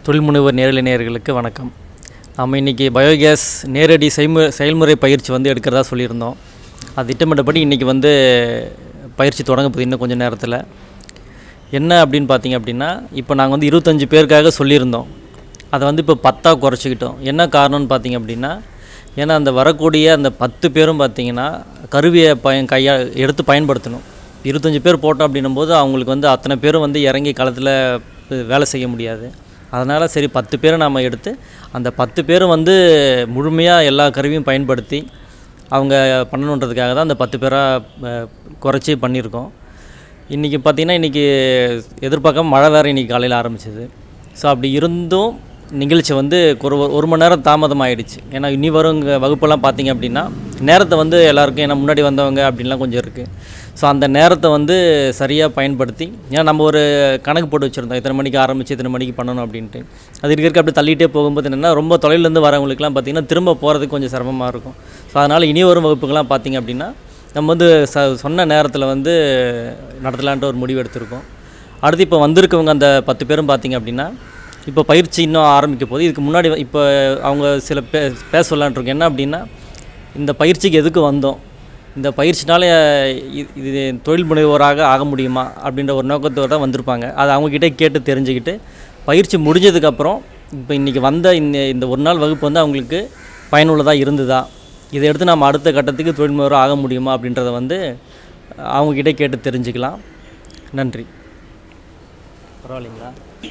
தொழில் முனைவர் நேரலை நேயர்களுக்கு வணக்கம் நம்ம இன்றைக்கி பயோகேஸ் நேரடி செய்மு செயல்முறை பயிற்சி வந்து எடுக்கிறதா சொல்லியிருந்தோம் அது திட்டமிட்டபடி இன்றைக்கி வந்து பயிற்சி தொடங்க போகுது இன்னும் கொஞ்சம் நேரத்தில் என்ன அப்படின்னு பார்த்தீங்க அப்படின்னா இப்போ நாங்கள் வந்து இருபத்தஞ்சி பேருக்காக சொல்லியிருந்தோம் அதை வந்து இப்போ பத்தாக குறைச்சிக்கிட்டோம் என்ன காரணம்னு பார்த்தீங்க அப்படின்னா ஏன்னா அந்த வரக்கூடிய அந்த பத்து பேரும் பார்த்தீங்கன்னா கருவியை பயன் கையா எடுத்து பயன்படுத்தணும் இருபத்தஞ்சி பேர் போட்டோம் அப்படின்னும் போது அவங்களுக்கு வந்து அத்தனை பேரும் வந்து இறங்கி களத்தில் வேலை செய்ய முடியாது அதனால் சரி பத்து பேரை நாம் எடுத்து அந்த பத்து பேரும் வந்து முழுமையாக எல்லா கருவியும் பயன்படுத்தி அவங்க பண்ணணுன்றதுக்காக தான் அந்த பத்து பேராக குறைச்சி பண்ணியிருக்கோம் இன்றைக்கி பார்த்திங்கன்னா இன்றைக்கி எதிர்பார்க்காம மழை வேறு இன்றைக்கி காலையில் ஆரம்பிச்சது ஸோ அப்படி இருந்தும் நிகழ்ச்சி வந்து ஒரு ஒரு மணி நேரம் தாமதம் ஆயிடுச்சு ஏன்னா இனி வரும் இங்க வகுப்பெல்லாம் பார்த்தீங்க அப்படின்னா நேரத்தை வந்து எல்லாருக்கும் ஏன்னா முன்னாடி வந்தவங்க அப்படின்லாம் கொஞ்சம் இருக்குது ஸோ அந்த நேரத்தை வந்து சரியாக பயன்படுத்தி ஏன்னா நம்ம ஒரு கணக்கு போட்டு வச்சுருந்தோம் இத்தனை மணிக்கு ஆரம்பித்து இத்தனை மணிக்கு பண்ணணும் அப்படின்ட்டு அது இருக்க இருக்க அப்படி தள்ளிகிட்டே போகும்போது என்னென்னா ரொம்ப தொலைலேருந்து வரவங்களுக்குலாம் பார்த்திங்கன்னா திரும்ப போகிறதுக்கு கொஞ்சம் சிரமமாக இருக்கும் ஸோ அதனால் இனி வரும் வகுப்புகள்லாம் பார்த்திங்க அப்படின்னா நம்ம வந்து ச சொன்ன நேரத்தில் வந்து நடத்தலான்ட்டு ஒரு முடிவு எடுத்திருக்கோம் அடுத்து இப்போ வந்திருக்கவங்க அந்த பத்து பேரும் பார்த்திங்க அப்படின்னா இப்போ பயிற்சி இன்னும் ஆரம்பிக்க போது இதுக்கு முன்னாடி வ- இப்போ அவங்க சில பே பேச சொல்லலான்ட்டு இருக்கோம் என்ன அப்படின்னா இந்த பயிற்சிக்கு எதுக்கு வந்தோம் இந்த பயிற்சினால இ- இது தொழில் முனைவோராக ஆக முடியுமா அப்படின்ற ஒரு நோக்கத்தோடு தான் வந்திருப்பாங்க அதை அவங்கக்கிட்ட கேட்டு தெரிஞ்சுக்கிட்டு பயிற்சி முடிஞ்சதுக்கப்புறம் இப்போ இன்றைக்கி வந்த இந்த இந்த ஒரு நாள் வகுப்பு வந்து அவங்களுக்கு பயனுள்ளதாக இருந்ததா இதை எடுத்து நம்ம அடுத்த கட்டத்துக்கு தொழில் முனைவோர் ஆக முடியுமா அப்படின்றத வந்து அவங்கக்கிட்ட கேட்டு தெரிஞ்சுக்கலாம் நன்றி பரவாயில்லைங்களா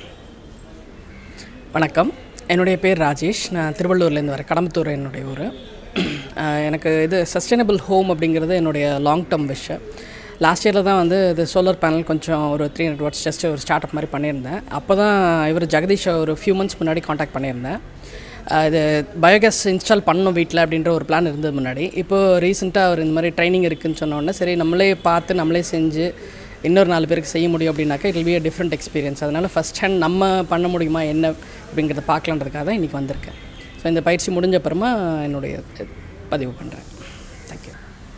வணக்கம் என்னுடைய பேர் ராஜேஷ் நான் திருவள்ளூர்லேருந்து வரேன் கடம்பத்தூர் என்னுடைய ஊர் அஹ் எனக்கு இது சஸ்டைனபிள் ஹோம் அப்படிங்கிறது என்னுடைய லாங் டேர்ம் விஷ் லாஸ்ட் இயரில் தான் வந்து இது சோலார் பேனல் கொஞ்சம் ஒரு த்ரீ ஹண்ட்ரட் வாட்ஸ் ஜஸ்ட் ஒரு ஸ்டார்ட் அப் மாதிரி பண்ணியிருந்தேன் அப்போ தான் இவர் ஜெகதீஷ் ஒரு ஃபியூ மந்த்ஸ் முன்னாடி காண்டாக்ட் பண்ணியிருந்தேன் அஹ் இது பயோகேஸ் இன்ஸ்டால் பண்ணணும் வீட்டில் அப்படின்ற ஒரு பிளான் இருந்தது முன்னாடி இப்போது ரீசெண்டாக அவர் இந்த மாதிரி ட்ரைனிங் இருக்குன்னு சொன்ன உடனே சரி நம்மளே பார்த்து நம்மளே செஞ்சு இன்னொரு நாலு பேருக்கு செய்ய முடியும் அப்படின்னாக்கா it be a different experience அதனால் ஃபஸ்ட் ஹேண்ட் நம்ம பண்ண முடியுமா என்ன அப்படிங்கிறத பார்க்கலான்றதுக்காக தான் இன்றைக்கி வந்திருக்கேன் ஸோ இந்த பயிற்சி முடிஞ்ச அப்புறமா என்னுடைய பதிவு பண்ணுறேன் தேங்க்யூ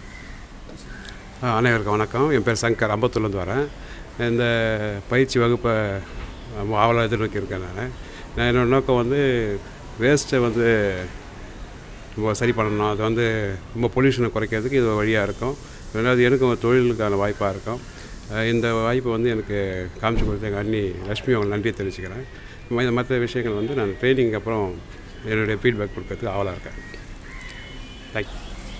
ஆ, அனைவருக்கும் வணக்கம் என் பேர் சங்கர் அம்பத்தூர்லேருந்து வரேன் இந்த பயிற்சி வகுப்பை ஆவலாக எதிர்நோக்கி இருக்கேன் நான் நான் என்னோட நோக்கம் வந்து வேஸ்ட்டை வந்து ரொம்ப சரி பண்ணணும் அது வந்து ரொம்ப பொல்யூஷனை குறைக்கிறதுக்கு இது ஒரு வழியாக இருக்கும் ரெண்டாவது எனக்கும் ஒரு தொழிலுக்கான வாய்ப்பாக இருக்கும் அஹ் இந்த வாய்ப்பை வந்து எனக்கு காமிச்சு கொடுத்த எங்கள் அண்ணி லக்ஷ்மி அவங்க நன்றியை தெரிவிச்சுக்கிறேன் ம- மற்ற விஷயங்கள் வந்து நான் ட்ரைனிங் அப்புறம் என்னுடைய ஃபீட்பேக் கொடுக்கறதுக்கு ஆவலாக இருக்கேன் தேங்க்யூ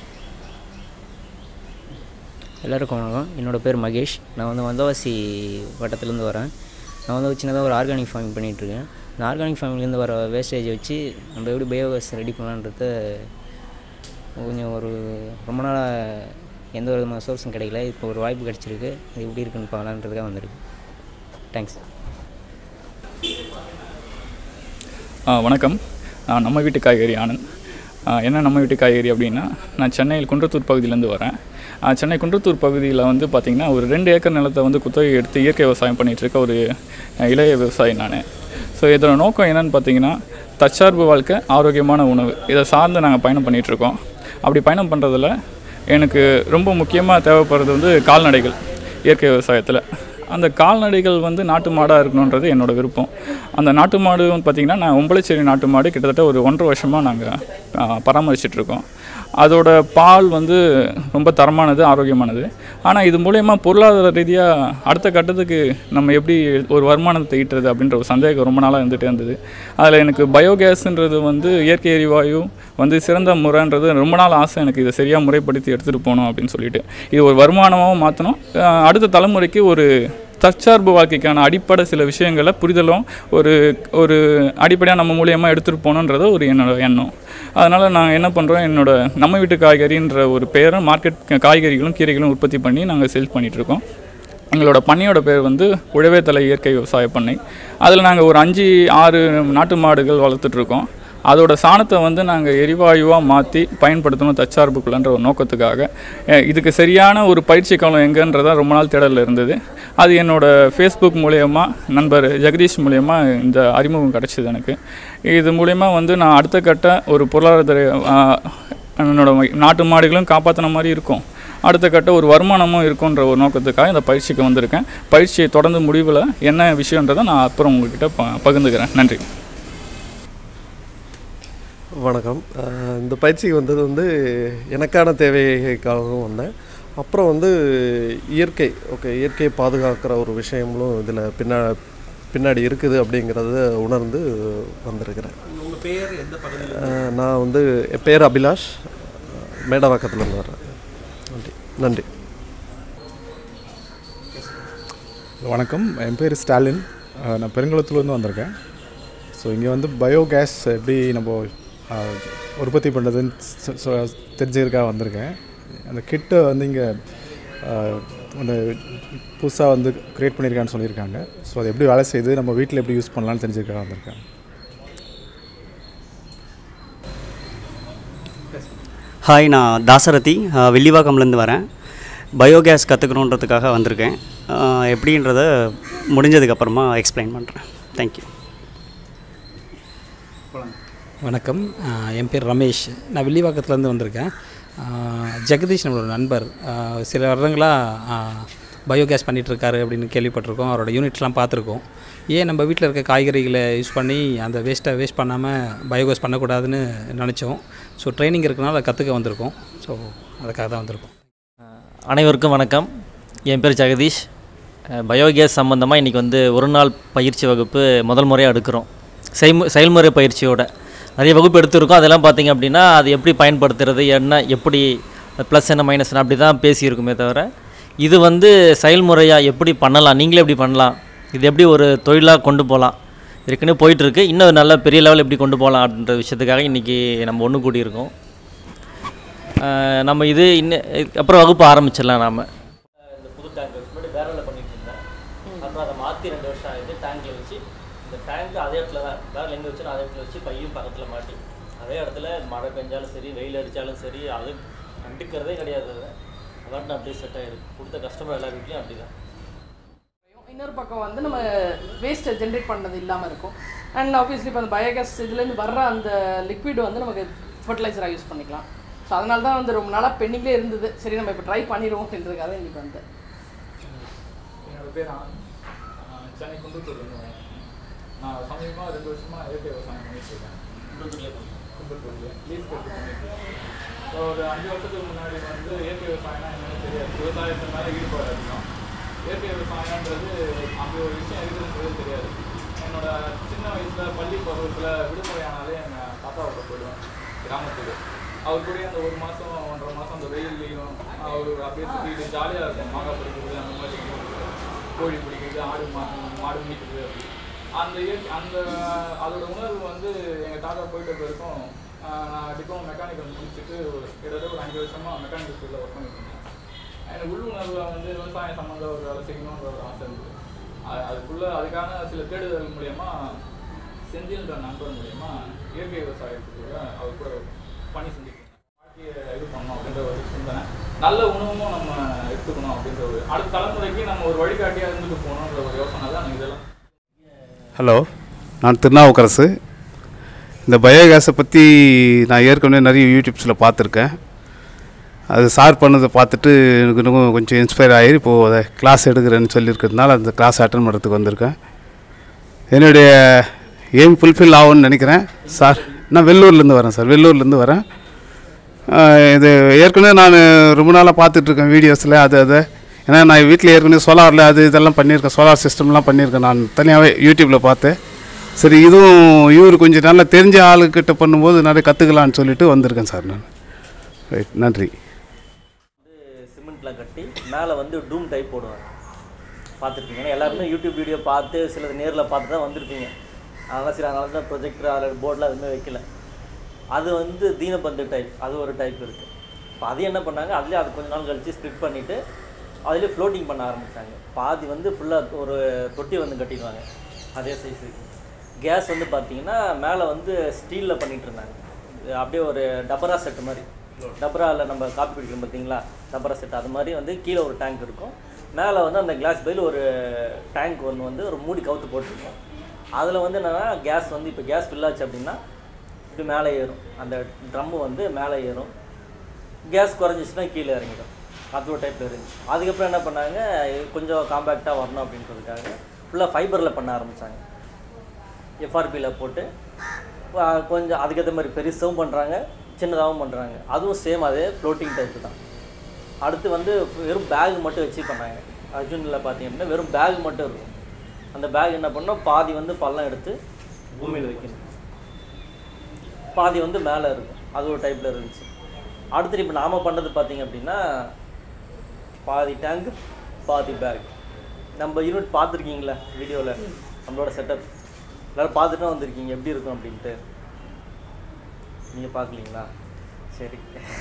எல்லாருக்கும் வணக்கம் என்னோட பேர் மகேஷ் நான் வந்து வந்தவாசி வட்டத்துலேருந்து வரேன் நான் வந்து சின்னதாக ஒரு ஆர்கானிக் ஃபார்மிங் பண்ணிகிட்ருக்கேன் இந்த ஆர்கானிக் ஃபார்மிங்லேருந்து வர வேஸ்டேஜை வச்சு நம்ம எப்படி பயோகேஸ் ரெடி பண்ணலான்றத கொஞ்சம் ஒரு ரொம்ப நாளாக எந்த ஒரு விதமான சோர்ஸும் கிடைக்கல இப்போ ஒரு வாய்ப்பு கிடச்சிருக்கு அது எப்படி இருக்குன்னு பார்க்கலான்றதுக்காக வந்திருக்கு தேங்க்ஸ் ஆ, வணக்கம் நான் நம்ம வீட்டு காய்கறி ஆனந்த் ஆ, என்ன நம்ம வீட்டு காய்கறி அப்படின்னா நான் சென்னையில் குன்றத்தூர் பகுதியிலேருந்து வரேன் ஆ, சென்னை குன்றத்தூர் பகுதியில் வந்து பார்த்திங்கன்னா ஒரு ரெண்டு ஏக்கர் நிலத்தை வந்து குத்தகை எடுத்து இயற்கை விவசாயம் பண்ணிகிட்டு இருக்க ஒரு அ, இளைய விவசாயி நான் ஸோ இதோட நோக்கம் என்னன்னு பார்த்தீங்கன்னா தற்சார்பு வாழ்க்கை ஆரோக்கியமான உணவு இதை சார்ந்து நாங்கள் பயணம் பண்ணிகிட்ருக்கோம் அப்படி பயணம் பண்ணுறதுல எனக்கு ரொம்ப முக்கியமாக தேவைப்படுறது வந்து கால்நடைகள் இயற்கை விவசாயத்தில் அந்த கால்நடைகள் வந்து நாட்டு மாடாக இருக்கணுன்றது என்னோட விருப்பம் அந்த நாட்டு மாடு வந்து பார்த்திங்கன்னா நான் ஒம்பளைச்சேரி நாட்டு மாடு கிட்டத்தட்ட ஒரு ஒன்றரை வருஷமாக நாங்கள் பராமரிச்சிட்ருக்கோம் அதோட பால் வந்து ரொம்ப தரமானது ஆரோக்கியமானது ஆனால் இது மூலயமா பொருளாதார ரீதியாக அடுத்த கட்டத்துக்கு நம்ம எப்படி ஒரு வருமானத்தை ஈட்டுறது அப்படின்ற ஒரு சந்தேகம் ரொம்ப நாளாக இருந்துகிட்டே இருந்தது அதில் எனக்கு பயோகேஸ்ன்றது வந்து இயற்கை எரிவாயு வந்து சிறந்த முறைன்றது ரொம்ப நாள் ஆசை எனக்கு இதை சரியாக முறைப்படுத்தி எடுத்துகிட்டு போகணும் அப்படின்னு சொல்லிட்டு இது ஒரு வருமானமாகவும் மாற்றணும் அடுத்த தலைமுறைக்கு ஒரு தற்சார்பு வாழ்க்கைக்கான அடிப்படை சில விஷயங்களை புரிதலும் ஒரு ஒரு அடிப்படையாக நம்ம மூலியமாக எடுத்துகிட்டு போகணுன்றது ஒரு என்னோட எண்ணம் அதனால் நான் என்ன பண்ணுறோம் என்னோட நம்ம வீட்டு காய்கறின்ற ஒரு பெயரை மார்க்கெட் காய்கறிகளும் கீரைகளும் உற்பத்தி பண்ணி நாங்கள் சேல் பண்ணிகிட்ருக்கோம் எங்களோட பண்ணையோட பேர் வந்து உழவே தலை இயற்கை விவசாய பண்ணை அதில் நாங்கள் ஒரு அஞ்சு ஆறு நாட்டு மாடுகள் வளர்த்துட்ருக்கோம் அதோட சாணத்தை வந்து நாங்கள் எரிவாயுவாக மாற்றி பயன்படுத்தணும் தற்சார்புக்குள்ளன்ற ஒரு நோக்கத்துக்காக அஹ் இதுக்கு சரியான ஒரு பயிற்சி காலம் எங்கன்றதா ரொம்ப நாள் தேடலில் இருந்தது அது என்னோட ஃபேஸ்புக் மூலயமா நண்பர் ஜெகதீஷ் மூலயமா இந்த அறிமுகம் கிடச்சிது எனக்கு இது மூலயமா வந்து நான் அடுத்த கட்ட ஒரு பொருளாதார அஹ், என்னோட நாட்டு மாடுகளும் காப்பாற்றின மாதிரி இருக்கும் அடுத்த கட்ட ஒரு வருமானமும் இருக்குன்ற ஒரு நோக்கத்துக்காக இந்த பயிற்சிக்கு வந்திருக்கேன் பயிற்சியை தொடர்ந்து முடிவில் என்ன விஷயன்றதை நான் அப்புறம் உங்ககிட்ட ப பகிர்ந்துக்கிறேன் நன்றி வணக்கம் அஹ் இந்த பயிற்சிக்கு வந்தது வந்து எனக்கான தேவைக்காகவும் வந்தேன் அப்புறம் வந்து இயற்கை ஓகே இயற்கையை பாதுகாக்கிற ஒரு விஷயங்களும் இதில் பின்னா பின்னாடி இருக்குது அப்படிங்கிறத உணர்ந்து வந்திருக்கிறேன் உங்கள் பேர் எந்த பகுதியில் நான் வந்து என் பேர் அபிலாஷ் மேடவாக்கத்துலேருந்து வர்றேன் நன்றி நன்றி வணக்கம் என் பேர் ஸ்டாலின் அஹ் நான் பெருங்குளத்துலேருந்து வந்திருக்கேன் ஸோ இங்கே வந்து பயோகேஸ் எப்படி நம்ம அஹ், உற்பத்தி பண்ணுறதுன்னு சொ- சொ- தெரிஞ்சுக்கிறதுக்காக வந்திருக்கேன் அந்த கிட்டை வந்து இங்கே ஒன்று புதுசாக வந்து க்ரியேட் பண்ணியிருக்கான்னு சொல்லியிருக்காங்க ஸோ அது எப்படி வேலை செய்யுது நம்ம வீட்டில் எப்படி யூஸ் பண்ணலாம்னு தெரிஞ்சுக்கிறதுக்காக வந்திருக்கேன் ஹாய் நான் தாசரதி அஹ், வில்லிவாக்கம்லேருந்து வரேன் பயோகேஸ் கற்றுக்கணுன்றதுக்காக வந்திருக்கேன் அஹ், எப்படின்றத முடிஞ்சதுக்கப்புறமா எக்ஸ்பிளைன் பண்ணுறேன் தேங்க்யூ வணக்கம் ஆஹ் என் பேர் ரமேஷ் நான் வில்லிவாக்கத்துலேருந்து வந்திருக்கேன் ஆஹ் ஜெகதீஷ் நம்மளோட நண்பர் ஆஹ் சில வருடங்களாக பயோகேஸ் பண்ணிகிட்ருக்காரு அப்படின்னு கேள்விப்பட்டிருக்கோம் அவரோட யூனிட்ஸ்லாம் பார்த்துருக்கோம் ஏன் நம்ம வீட்டில் இருக்க காய்கறிகளை யூஸ் பண்ணி அந்த வேஸ்ட்டை வேஸ்ட் பண்ணாமல் பயோகேஸ் பண்ணக்கூடாதுன்னு நினச்சோம் ஸோ ட்ரைனிங் இருக்கனால அதை கற்றுக்க வந்திருக்கோம் ஸோ அதுக்காக தான் வந்திருக்கோம் அனைவருக்கும் வணக்கம் என் பேர் ஜெகதீஷ் அஹ், பயோகேஸ் சம்மந்தமாக இன்றைக்கி வந்து ஒரு நாள் பயிற்சி வகுப்பு முதல் முறையாக எடுக்கிறோம் செய்மு செயல்முறை பயிற்சியோட நிறைய வகுப்பு எடுத்திருக்கோம் அதெல்லாம் பார்த்தீங்க அப்படின்னா அது எப்படி பயன்படுத்துறது என்ன எப்படி ப்ளஸ் என்ன மைனஸ் என்ன அப்படி தான் பேசியிருக்குமே தவிர இது வந்து செயல்முறையாக எப்படி பண்ணலாம் நீங்களே எப்படி பண்ணலாம் இது எப்படி ஒரு தொழிலாக கொண்டு போகலாம் ஏற்கனவே போயிட்டுருக்கு இன்னும் நல்ல பெரிய லெவல் எப்படி கொண்டு போகலாம் அப்படின்ற விஷயத்துக்காக இன்றைக்கி நம்ம ஒன்று கூடியிருக்கோம் அஹ் நம்ம இது இன்னும் அப்புறம் வகுப்பு ஆரம்பிச்சிடலாம் நாம் இந்த புது டேங்க் வச்சு முன்னாடி பேரலில் பண்ணிட்டு இருந்தேன் அப்புறம் அதை மாற்றி ரெண்டு வருஷம் ஆகுது டேங்கில் வச்சு இந்த டேங்க் அதே இடத்துல தான் பேரல் எங்கே வச்சு அதே இடத்துல வச்சு பையும் பக்கத்தில் மாட்டி அதே இடத்துல மழை பெஞ்சாலும் சரி வெயில் அடித்தாலும் சரி அது கண்டுக்கிறதே கிடையாது அதை அதான் அப்படியே செட் ஆகிருக்கு கொடுத்த கஸ்டமர் எல்லா வீட்லேயும் அப்படி தான் இன்னொரு பக்கம் வந்து நம்ம வேஸ்ட்டை ஜென்ரேட் பண்ணது இல்லாமல் இருக்கும் அண்ட் ஆப்வியஸ்லி இப்போ அந்த பயோகேஸ் இதுலேருந்து வர்ற அந்த லிக்விட் வந்து நமக்கு ஃபர்டிலைசராக யூஸ் பண்ணிக்கலாம் ஸோ அதனால தான் வந்து ரொம்ப நாளாக பெண்டிங்லேயே இருந்தது சரி நம்ம இப்போ ட்ரை பண்ணிடுவோம் அப்படின்றதுக்காக இன்னைக்கு வந்து என்னோட பேர் ஆனந்த் ஆஹ் சென்னை குன்றத்தூர்லேருந்து வரேன் நான் சமீபமாக ரெண்டு வருஷமாக இயற்கை விவசாயம் பண்ணிட்டு இருக்கேன் குன்றத்தூர்லேயே லீஸ் கட்டு பண்ணிட்டு இருக்கேன் ஸோ ஒரு அஞ்சு வருஷத்துக்கு முன்னாடி வந்து இயற்கை விவசாயம்னா என்னன்னு தெரியாது விவசாயத்து மேலே ஈடுபாடு அதிகம் இயற்கை விவசாயன்றது அப்படி ஒரு விஷயம் இருக்குதுன்றது தெரியாது என்னோட சின்ன வயசில் பள்ளி பருவத்தில் விடுமுறை ஆனாலே எங்கள் தாத்தாவோட போயிடுவேன் கிராமத்துக்கு அவர் கூட அந்த ஒரு மாதம் ஒன்றரை மாதம் அந்த வெயில்லையும் அவர் அப்படியே சுற்றிட்டு ஜாலியாக இருக்கும் மாங்காய் பறிக்கிறது அந்த மாதிரி கோழி பிடிக்கிறது ஆடு மா மாடு மீட்டுறது அப்படி அந்த இயற்கை அந்த அதோட உணர்வு வந்து எங்கள் தாத்தா போயிட்ட பிறகும் ஆஹ் நான் டிப்ளமோ மெக்கானிக்கல் முடிச்சுட்டு ஒரு கிட்டத்தட்ட ஒரு அஞ்சு வருஷமாக மெக்கானிக்கல் ஃபீல்டில் ஒர்க் பண்ணிட்டு இருந்தேன் எனக்கு உள்ளுணர்வில் வந்து விவசாயம் சம்மந்த ஒரு வேலை செய்யணுன்ற ஒரு ஆசை இருந்தது அது- அதுக்குள்ள அதுக்கான சில தேடுதல் மூலயமா செந்தில்ன்ற நண்பர் மூலயமா இயற்கை விவசாயத்துக்கு அவர் கூட பணி செஞ்சுட்டு வாழ்க்கையை இது பண்ணணும் அப்படின்ற ஒரு சிந்தனை நல்ல உணவும் நம்ம எடுத்துக்கணும் அப்படின்ற ஒரு அடுத்த தலைமுறைக்கு நம்ம ஒரு வழிகாட்டியாக இருந்துட்டு போகணுன்ற ஒரு யோசனை தான் எனக்கு இதெல்லாம் ஹலோ நான் திருநாவுக்கரசு இந்த பயோகேஸை பற்றி நான் ஏற்கனவே நிறைய யூடியூப்ஸில் பார்த்துருக்கேன் அது சார் பண்ணதை பார்த்துட்டு எனக்கு இன்னும் கொஞ்சம் இன்ஸ்பயர் ஆகி இப்போது அதை கிளாஸ் எடுக்கிறேன்னு சொல்லியிருக்கிறதுனால அந்த கிளாஸ் அட்டன் பண்ணுறதுக்கு வந்திருக்கேன் என்னுடைய எய்ம் ஃபுல்ஃபில் ஆகும்னு நினைக்கிறேன் சார் நான் வெள்ளூர்லேருந்து வரேன் சார் வெள்ளூர்லேருந்து வரேன் ஆஹ் இது ஏற்கனவே நான் ரொம்ப நாளாக பார்த்துட்ருக்கேன் வீடியோஸில் அது அதை ஏன்னா நான் வீட்டில் ஏற்கனவே சோலாரில் அது இதெல்லாம் பண்ணியிருக்கேன் சோலார் சிஸ்டம்லாம் பண்ணியிருக்கேன் நான் தனியாகவே யூடியூப்பில் பார்த்தேன் சரி இதுவும் இவர் கொஞ்சம் நல்லா தெரிஞ்ச ஆளுக்கிட்ட பண்ணும்போது நிறைய கற்றுக்கலான்னு சொல்லிட்டு வந்திருக்கேன் சார் நான் ரைட் நன்றி சிமெண்ட்டில் கட்டி மேலே வந்து டூம் டைப் போடுவாங்க பார்த்துருப்பீங்க ஏன்னா எல்லாருமே யூடியூப் வீடியோ பார்த்து சிலது நேரில் பார்த்து தான் வந்திருப்பீங்க அதனால் சரி அதனால தான் ப்ரொஜெக்டர் அதில் போர்டில் எதுவுமே வைக்கல அது வந்து தீனபந்து டைப் அது ஒரு டைப் இருக்குது இப்போ அது என்ன பண்ணாங்க அதுலேயே அது கொஞ்ச நாள் கழித்து ஸ்ப்ளிட் பண்ணிவிட்டு அதுலேயே ஃப்ளோட்டிங் பண்ண ஆரம்பித்தாங்க பாதி வந்து ஃபுல்லாக ஒரு தொட்டி வந்து கட்டிடுவாங்க அதே சைஸுக்கு கேஸ் வந்து பார்த்தீங்கன்னா மேலே வந்து ஸ்டீலில் பண்ணிகிட்டு இருந்தாங்க இது அப்படியே ஒரு டபரா செட்டு மாதிரி டபராவில் நம்ம காப்பி குடிக்கிறோம் பார்த்தீங்களா டபரா செட் அது மாதிரி வந்து கீழே ஒரு டேங்க் இருக்கும் மேலே வந்து அந்த கிளாஸ் பதில் ஒரு டேங்க் ஒன்று வந்து ஒரு மூடி கவுத்து போட்டிருக்கோம் அதில் வந்து என்னென்னா கேஸ் வந்து இப்போ கேஸ் ஃபில் ஆச்சு அப்படின்னா இப்படி மேலே ஏறும் அந்த ட்ரம்மு வந்து மேலே ஏறும் கேஸ் குறைஞ்சிச்சுன்னா கீழே இறங்கிடும் அது ஒரு டைப்பில் இருந்துச்சு அதுக்கப்புறம் என்ன பண்ணாங்க இது கொஞ்சம் காம்பேக்டாக வரணும் அப்படின்றதுக்காக ஃபுல்லாக ஃபைபரில் பண்ண ஆரம்பித்தாங்க எஃப்ஆர்பியில் போட்டு ஆஹ் கொஞ்சம் அதுக்கேற்ற மாதிரி பெருசாகவும் பண்ணுறாங்க சின்னதாகவும் பண்ணுறாங்க அதுவும் சேம் அதே ஃப்ளோட்டிங் டைப்பு தான் அடுத்து வந்து வெறும் பேக் மட்டும் வச்சு பண்ணாங்க அர்ஜுனில் பார்த்தீங்க அப்படின்னா வெறும் பேக் மட்டும் இருக்கும் அந்த பேக் என்ன பண்ணோம் பாதி வந்து பள்ளம் எடுத்து பூமியில் வைக்கணும் பாதி வந்து மேலே இருக்கும் அது ஒரு டைப்பில் இருந்துச்சு அடுத்து இப்போ நாம பண்ணது பார்த்தீங்க அப்படின்னா பாதி டேங்க் பாதி பேக் நம்ம யூனிட் பார்த்துருக்கீங்களா வீடியோவில் நம்மளோட செட்டப் எல்லோரும் பார்த்துட்டு தான் வந்திருக்கீங்க எப்படி இருக்கும் அப்படின்ட்டு நீங்கள் பார்க்கலீங்களா சரி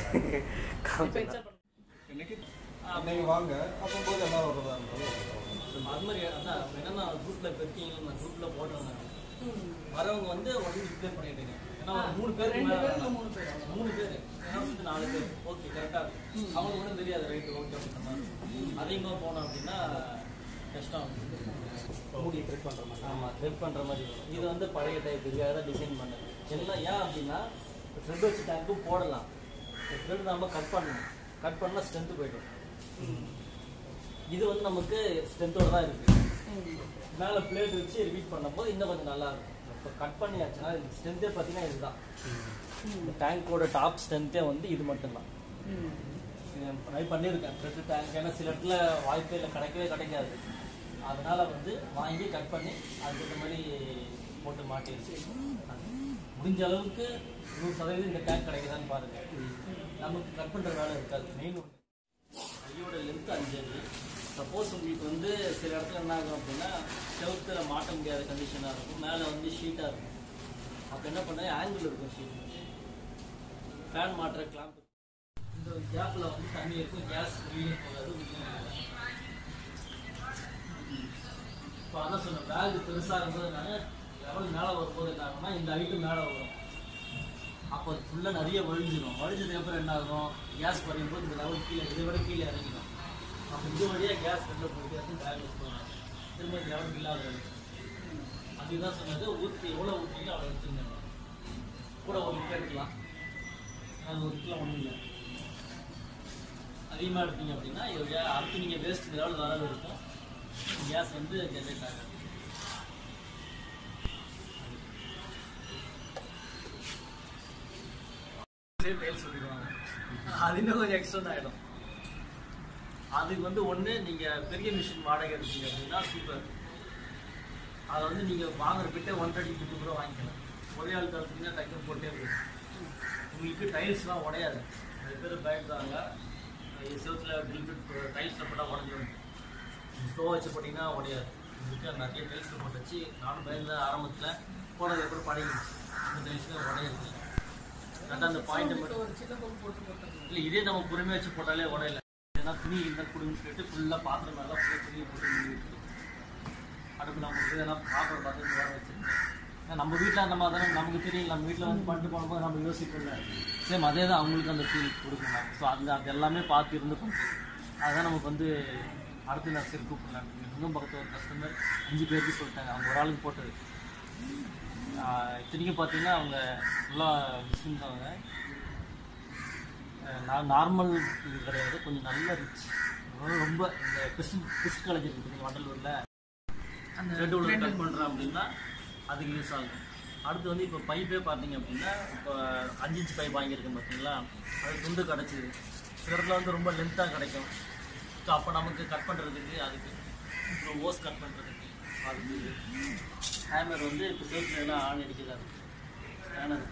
நீங்கள் வாங்க அப்போது எல்லாம் வர்றதா இருந்தாலும் அது மாதிரி அதான் என்னன்னா குரூப்பில் இப்போ இருக்கீங்க நான் குரூப்பில் போடுறேன் வரவங்க வந்து ஒன்று டிஸ்பிளே பண்ணிட்டீங்க ஏன்னா ஒரு மூணு பேர் ரெண்டு பேர் இல்ல மூணு பேர்? மூணு பேர் ஏன்னா வந்து நாலு பேர் ஓகே கரெக்டாக இருக்கும் அவங்களுக்கு ஒன்றும் தெரியாது ரைட்டு ஓகே அப்படின்ற மாதிரி அதிகமாக போனோம் அப்படின்னா கஷ்டம் மூடி த்ரெட் பண்ணுற மாதிரி ஆமாம் த்ரெட் பண்ணுற மாதிரி வரும் இது வந்து பழைய டைப் இதுக்காக தான் டிசைன் பண்ணது எல்லாம் ஏன் அப்படின்னா த்ரெட் வச்சு டேங்க்கும் போடலாம் த்ரெட் நம்ம கட் பண்ணணும் கட் பண்ணால் ஸ்ட்ரென்த்து போய்டும் இது வந்து நமக்கு ஸ்ட்ரென்த்தோட தான் இருக்கு மேலே பிளேட் வச்சு ரிப்பீட் பண்ணும்போது இன்னும் கொஞ்சம் நல்லா இருக்கும் இப்போ கட் பண்ணியாச்சுன்னா ஸ்ட்ரென்த்தே பார்த்தீங்கன்னா இதுதான் இந்த டேங்கோட டாப் ஸ்ட்ரென்த்தே வந்து இது மட்டும்தான் ட்ரை பண்ணியிருக்கேன் த்ரெட் டேங்க் ஏன்னா சில இடத்துல வாய்ப்பே இல்லை கிடைக்கவே கிடைக்காது அதனால வந்து வாங்கி கட் பண்ணி அதுக்கேற்ற மாதிரி போட்டு மாட்டிருச்சு முடிஞ்ச அளவுக்கு நூறு சதவீதம் இந்த டேங்க் கிடைக்குதான்னு பாருங்க நமக்கு கட் பண்ணுற வேலை இருக்காது மெயின் ஒன்று கையோட லென்த் அஞ்சு அடி சப்போஸ் உங்களுக்கு வந்து சில இடத்துல என்ன ஆகும் அப்படின்னா செவுத்துல மாட்ட முடியாத கண்டிஷனாக இருக்கும் மேலே வந்து ஷீட்டாக இருக்கும் அப்போ என்ன பண்ண ஆங்கிள் இருக்கும் ஷீட் ஃபேன் மாட்டுற கிளாம்ப் இந்த கேப்பில் வந்து தண்ணி இருக்கும் கேஸ் வெளியே போகாது உள்ளே போகாது. இப்போ அதான் சொன்னேன் பேக் பெருசாக இருக்கும்போது நான் லெவல் மேலே வரும்போது என்ன ஆகும்னா இந்த ஹைட்டு மேலே வரும் அப்போ ஃபுல்லாக நிறைய வழிஞ்சிடும் வழிஞ்சதுக்கு அப்புறம் என்ன ஆகும் கேஸ் குறையும் போது இந்த லெவல் கீழே இதை விட கீழே இறங்கிடும் அப்போ இது வழியாக கேஸ் வெளில போயிட்டு அது பேக் யூஸ் பண்ணுவாங்க திரும்ப இந்த லெவல் இல்லாத அதுதான் சொன்னது ஊற்றி எவ்வளோ ஊற்றுறீங்களோ அவ்வளோ வச்சுருங்க கூட ஒரு லிட்டர் எடுக்கலாம் அது ஒரு லிட்டர் ஒன்றும் இல்லை அதிகமாக எடுத்தீங்க அப்படின்னா இது வழியா அடுத்து நீங்கள் வேஸ்ட் இந்த லெவல் வரது இருக்கும் கேஸ் வந்து ஜென்ரேட் ஆகாது டைல்ஸ் சொல்லிடுவாங்க அது இன்னும் கொஞ்சம் எக்ஸ்ட்ரா ஆகிடும் அதுக்கு வந்து ஒன்று நீங்கள் பெரிய மிஷின் வாடகை எடுத்தீங்க அப்படின்னா சூப்பர் அதை வந்து நீங்கள் வாங்குற பிட்டே ஒன் தேர்ட்டி ஃபிஃப்டி கூட வாங்கிக்கலாம் ஒரே ஆள் தரத்துக்குன்னா டக்குன்னு போட்டே போயிடும் உங்களுக்கு டைல்ஸ்லாம் உடையாது நிறைய பேர் பயப்படுறாங்க செவத்தில் ட்ரில் ஃபிட் டைல்ஸில் போட்டால் உடஞ்சிடும் ஸ்டோ வச்சு போட்டிங்கன்னா உடையாது இதுக்கு நிறைய டைல்ஸில் போட்டு வச்சு நானும் பயந்த ஆரம்பத்தில் போனதுக்கு அப்புறம் பழகிடுச்சு இந்த டைல்ஸில் உடையாது கரெக்டாக அந்த பாயிண்ட் மட்டும் ஒரு சின்ன பொருள் போட்டு போட்டாங்க இல்லை இதே நம்ம பொறுமையாக வச்சு போட்டாலே உடையல ஏன்னா துணி இருந்தால் கொடுங்கன்னு சொல்லிட்டு ஃபுல்லாக பாத்திரம் மேலே ஃபுல்லாக துணியை போட்டு மூடி வச்சிருக்கோம் அடுப்பு நம்ம எதனா பாத்திரம் பார்த்து வர வச்சிருக்கேன் ஏன்னா நம்ம வீட்டில் அந்த மாதிரி தானே நமக்கு தெரியும் நம்ம வீட்டில் வந்து பண்ணிட்டு போகும்போது நம்ம யோசிப்போம்ல சேம் அதே தான் அவங்களுக்கு அந்த ஃபீல் கொடுக்கணும் ஸோ அந்த அது எல்லாமே பார்த்து இருந்து பண்ணுறது அதுதான் நமக்கு வந்து அடுத்து நான் சரி கூப்பிடலாம் இன்னும் பக்கத்து ஒரு கஸ்டமர் அஞ்சு பேருக்கு சொல்லிட்டாங்க அவங்க ஒரு ஆளுக்கு போட்டது ஆஹ் இத்தனைக்கும் பார்த்தீங்கன்னா அவங்க ஃபுல்லாக முஸ்லீம் அவங்க நான் நார்மல் இது கிடையாது கொஞ்சம் நல்ல ரிச் ரொம்ப இந்த கிறிஸ்டின் கிறிஸ்ட் காலேஜ் இருக்குது வண்டலூரில் அந்த ரெண்டு உள்ள ரெண்டு கட் பண்ணுறோம் அப்படின்னா அதுக்கு யூஸ் ஆகும் அடுத்து வந்து இப்போ பைப்பே பார்த்தீங்க அப்படின்னா இப்போ அஞ்சு இன்ச் பைப் வாங்கியிருக்கேன் பார்த்தீங்களா அது துண்டு கிடச்சிது சில இடத்துல வந்து ரொம்ப லென்த்தாக கிடைக்கும் ஸோ அப்போ நமக்கு கட் பண்ணுறதுக்கு அதுக்கு அப்புறம் ஓஸ் கட் பண்ணுறதுக்கு அதுக்கு ஹேமர் வந்து இப்போ சேர்த்து எல்லாம் ஆணி அடிக்கிறாரு ஸ்கேனர்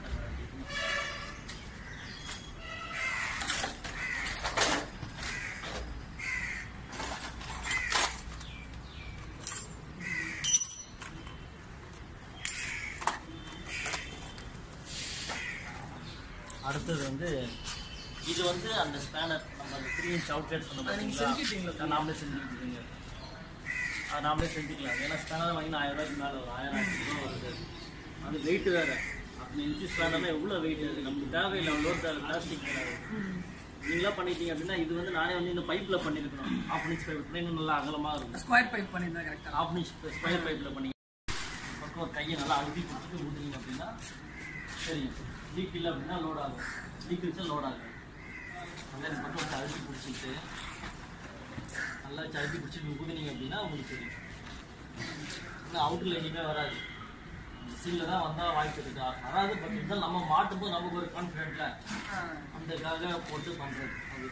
அடுத்தது வந்து இது வந்து அந்த ஸ்பேனர் நம்ம அந்த த்ரீ இன்ச் அவுட்லெட் சொன்ன அது நீங்க பார்த்தீங்களா செஞ்சுட்டீங்களா? நான் நாமளே செஞ்சுக்கிட்டுருங்க அது நாமளே செஞ்சுக்கலாம் ஏன்னா ஸ்பேனர் வாங்கினா ஆயிரம் ரூபாய்க்கு மேலே வரும் ஆயிரம் ஆயிரத்தி ரூபா வருது அது வெயிட் வேறு அப்படி இன்ச்சு ஸ்பேனர்லாம் எவ்வளோ வெயிட் இருக்குது நமக்கு தேவையில்லை லோட் தேவை பிளாஸ்டிக் கிடையாது நீங்களா பண்ணிட்டீங்க அப்படின்னா இது வந்து நானே வந்து இந்த பைப்பில் பண்ணியிருக்கணும் ஆஃப் இன்ச் பைப் இன்னும் நல்லா அகலமாக இருக்கும் ஸ்கொயர் பைப் பண்ணியிருந்தா கரெக்டாக ஆஃப் இன்ச் ஸ்கொயர் பைப்பில் பண்ணி பக்கம் ஒரு கையை நல்லா அழுத்தி கொடுத்துட்டு ஊற்றுறீங்க அப்படின்னா தெரியும் லீக் இல்லை அப்படின்னா லோட் ஆகும் லீக் வச்சா லோட் ஆகும் நல்லா இந்த பக்கம் வச்சு அழுத்தி பிடிச்சிட்டு நல்லா வச்சு அழுத்தி பிடிச்சிட்டு ஊற்றுனீங்க அப்படின்னா உங்களுக்கு தெரியும் இன்னும் அவுட்டரில் எங்கேயுமே வராது சீனில் தான் வந்தால் வாங்கி கொடுத்துட்டா அதாவது பட் இருந்தாலும் நம்ம மாட்டும் போது நமக்கு ஒரு கான்ஃபிடென்ட்ல அந்தக்காக போட்டு பண்ணுறது அது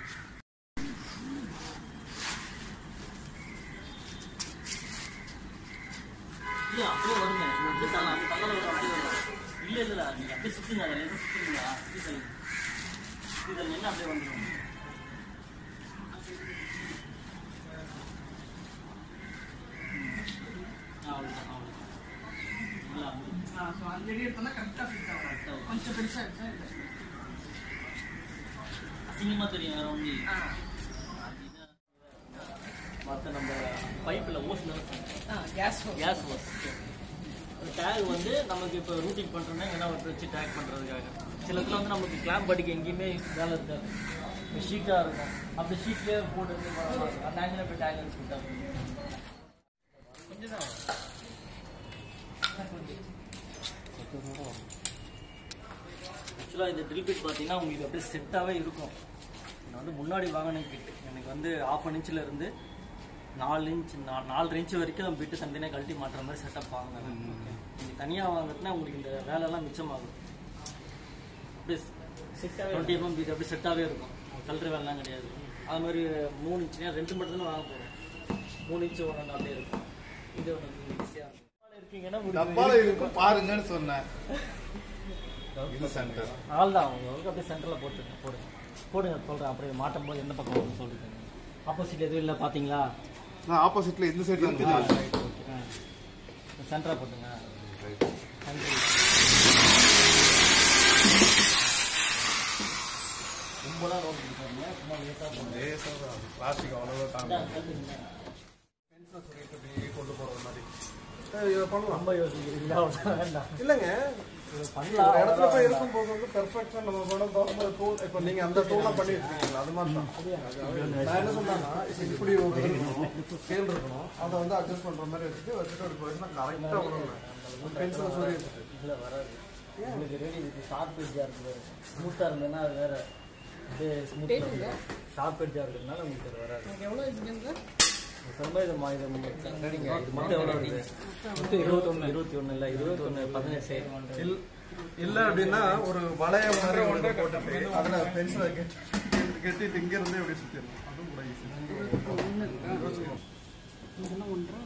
இல்ல அப்படியே வருங்க நீங்க அப்படியே தள்ள அப்படியே தள்ள வரும் அப்படியே வரும் இல்ல இல்ல நீங்க அப்படியே சுத்துங்க அதில் எதுவும் சுத்துறீங்களா சுத்தி தள்ளுங்க சுத்தி தள்ளிங்கன்னா அப்படியே வந்துடும் அவ்வளோதான் அவ்வளோதான் இல்ல அப்படி அஞ்சடி எடுத்தோம்னா கரெக்டாக ஃபிட் ஆகும் கொஞ்சம் பெருசாக எடுத்தா இல்லை அசிங்கமா தெரியும் வேற ஒண்ணு மற்ற நம்ம பைப்பில் ஓஸ்ல கேஸ் கேஸ் ஓஸ் டேக் வந்து நமக்கு இப்போ ரூட்டிங் பண்ணுறோம்னா எங்கன்னா ஒரு வச்சு டேக் பண்ணுறதுக்காக சில இடத்துல வந்து நமக்கு கிளாம்ப் அடிக்க எங்கேயுமே வேலை இருக்காது இப்போ ஷீட்டாக இருக்கும் அந்த ஷீட்லேயே போட்டு வந்து பண்ணலாம். அந்த ஆங்கில போய் டேக் அடிச்சு விட்டா கொஞ்சம் தான் ஆக்சுவலாக இந்த ட்ரில் பிட் பார்த்தீங்கன்னா உங்களுக்கு அப்படியே செட்டாகவே இருக்கும் நான் வந்து முன்னாடி வாங்கின கிட் எனக்கு வந்து ஆஃப் அன் இன்ச்சில் இருந்து நாலு இன்ச் நா- நாலு இன்ச் வரைக்கும் பிட்டு தனித்தனியாக கழட்டி மாட்டுற மாதிரி செட்டப் வாங்கினேன் நீங்கள் தனியாக வாங்கினா உங்களுக்கு இந்த வேலையெல்லாம் மிச்சமாகும் அப்படியே டுவெண்ட்டி எம்எம் பீட் அப்படியே செட்டாகவே இருக்கும் கல்ற வேலைலாம் கிடையாது அது மாதிரி மூணு இன்ச்சுனா ரெண்டு மட்டும் தான் வாங்க போகிறோம் மூணு இன்ச்சு ஒன்று அப்படியே இருக்கும் இது ஒன்று ஈஸியாக இருக்கீங்கன்னா டப்பால இருக்கும் பாருங்கன்னு சொன்னேன் இது சென்டர் ஆள் தான் அவங்க வந்து அப்படியே சென்டரில் போட்டுருங்க போடுங்க போடுங்க சொல்கிறேன் அப்படியே மாட்டும் போது எந்த பக்கம் வரும்னு சொல்லிட்டு ஆப்போசிட் எதுவும் இல்லை பார்த்தீங்களா நான் ஆப்போசிட்ல இந்த சைடு இருக்குது சென்டராக போட்டுங்க ரொம்பலாம் ரோல் பிடிக்காம சும்மா லேட்டாக போடுங்க பிளாஸ்டிக் அவ்வளோதான் தாங்க பென்சிலை சொல்லிட்டு அப்படியே கொண்டு போகிற மாதிரி இதை பண்ணலாம் ரொம்ப யோசிக்கிறீங்களா அவ்வளோதான் வேண்டாம் இல்லைங்க இது ஒரு பண்ணலாம் இடத்துல போய் இருக்கும்போது வந்து பெர்ஃபெக்டாக நம்ம படம் பார்க்கும்போது டூல் இப்போ நீங்கள் அந்த டூலாக பண்ணி வச்சுருக்கீங்களா அது மாதிரி தான் நான் என்ன சொன்னேன்னா இப்போ இப்படி ஒரு இது இருக்கணும் ஸ்கேல் இருக்கணும் அதை வந்து அட்ஜஸ்ட் பண்ணுற மாதிரி வச்சுட்டு வச்சுட்டு அப்படி போயிடுச்சுன்னா கரெக்டாக விடுவேன் பென்சிலை சொல்லி வச்சுட்டு இதில் வராது உங்களுக்கு ரெடி இது ஷார்ப் எட்ஜாக இருக்குது ஸ்மூத்தாக இருந்ததுன்னா அது வேற இது ஸ்மூத்தாக ஷார்ப் எட்ஜாக இருக்கிறதுனால உங்களுக்கு அது வராது எனக்கு எவ்வளோ இதுலேருந்து சொன்ன இது மா- இது மொத்தம் ரெடிங்க இது மொத்தம் எவ்வளோ வருது மொத்தம் இருபத்தொன்று இருபத்தி ஒன்று இல்லை இருபத்தொன்று பதினஞ்சு சைடு இல் இல்லை அப்படின்னா ஒரு வளைய மாதிரி ஒன்று போட்டுட்டு அதில் பென்சிலை கெட்டி கெட்டிட்டு இங்கேருந்து எப்படி சுற்றிடணும் அதுவும் கூட ஈஸி இதெல்லாம் ஒன்றா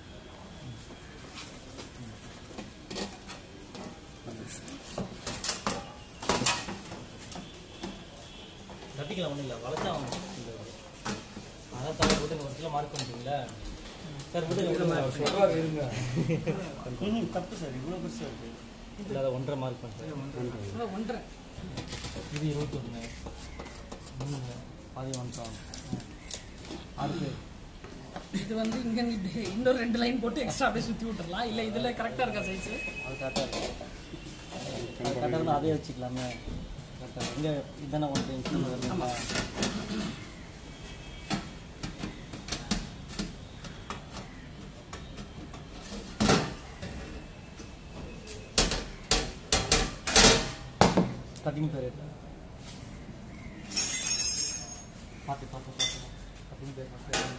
தட்டிக்கலாம் ஒன்றும் இல்லை வளைச்சா அவங்க அதான் தலை விடுங்க ஒரு கிலோ மார்க் பண்ணிட்டீங்களா சார் விடுங்க விடுங்க ம்ஹும், தப்பு சார் இவ்வளோ பெருசாக இருக்குது இல்லை அதை ஒன்றரை மார்க் பண்ணுறேன் ஒன்றரை இது இருபத்தொன்று மூணு பாதி ஒன்றாம் அடுத்து இது வந்து இங்கே இன்னொரு ரெண்டு லைன் போட்டு எக்ஸ்ட்ரா அப்படியே சுற்றி விட்டுறலாம் இல்லை இதில் கரெக்டாக இருக்கா சைஸு அது கரெக்டாக இருக்கும் கரெக்டாக இருந்தால் அதே வச்சுக்கலாமே கரெக்டாக இங்கே இதானே ஒன்று இன்ச்சு வருதுங்களா கட்டிங் பேர் பார்த்து பார்த்து பார்த்து கட்டிங் பேர் பார்த்து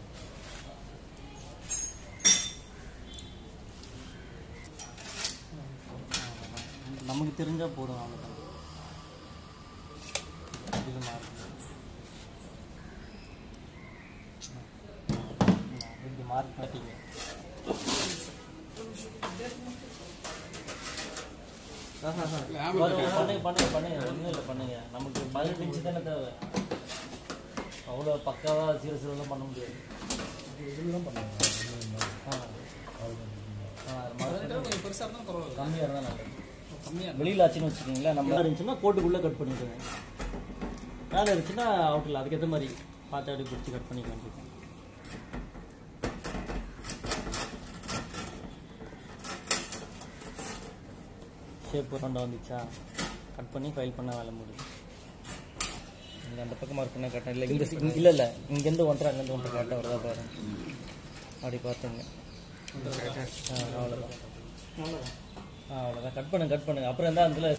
நமக்கு தெரிஞ்சால் போதும் அவ்வளோதான் இது மார்க் இப்படி மார்க் காட்டிங்க பண்ணுங்க பண்ணுங்க பண்ணுங்க ஒன்றும் இல்லை பண்ணுங்க நமக்கு பதினெட்டு இன்ச்சு தானே தேவை அவ்வளோ பக்காவாக ஜீரோ ஜீரோலாம் பண்ண முடியாது ஆ ஆ கொஞ்சம் பெருசாக இருந்தால் பரவாயில்ல கம்மியாக இருந்தால் நல்லது கம்மியாக வெளியில் ஆச்சுன்னு வச்சுக்கோங்களேன் நம்ம இருந்துச்சுன்னா கோட்டுக்குள்ளே கட் பண்ணிவிடுவேன் மேலே இருந்துச்சுன்னா அவுட்டில் அதுக்கேற்ற மாதிரி பார்த்து அப்படி பிடிச்சி கட் பண்ணிக்க வேண்டியது ஷேப் ரெண்டா வந்துச்சா கட் பண்ணி ஃபைல் பண்ண வேலை முடியும் நீங்கள் அந்த பக்கம் மார்க் பண்ண கரெக்டாக இல்லை இந்த சி- இல்லை இல்லை இங்கேருந்து ஒன்றரை அங்கேருந்து ஒன்றரை கரெக்டாக வருதா பாருங்க அப்படி பார்த்துங்க ஆ அவ்வளோதான் ஆ அவ்வளோதான் கட் பண்ணுங்க கட் பண்ணுங்க அப்புறம் என்ன அதில்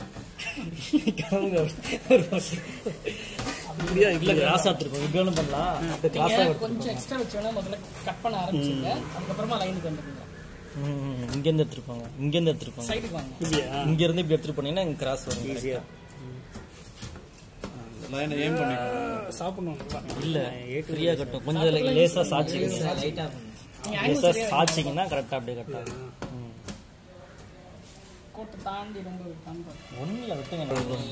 அப்படியா இல்லை கிராஸ் ஆத்திருக்கோம் இப்படி வேணும் பண்ணலாம் அந்த கிராஸாக கொஞ்சம் எக்ஸ்ட்ரா வச்சோன்னா முதல்ல கட் பண்ண ஆரம்பிச்சுங்க அதுக்கப்புறமா லைனுக்கு வந்துருங்க இங்கேருந்து எடுத்துருப்பாங்க இங்கேருந்து எடுத்துருப்பாங்க சைடுக்கு வாங்க. இங்கேருந்து இப்படி எடுத்துட்டு போனீங்கன்னா இங்கே கிராஸ் வரும் ஈஸியாக லைனை ஏம் பண்ணி சாப்பிடணும் இல்லை ஃப்ரீயாக கட்டும் கொஞ்சம் லேசாக சாய்ச்சிங்க லேசாக சாய்ச்சிங்கன்னா கரெக்டாக அப்படியே கரெக்டாக கோட்டை தாண்டி ரொம்ப விட்டான்னு ஒன்றும் இல்லை விட்டுங்க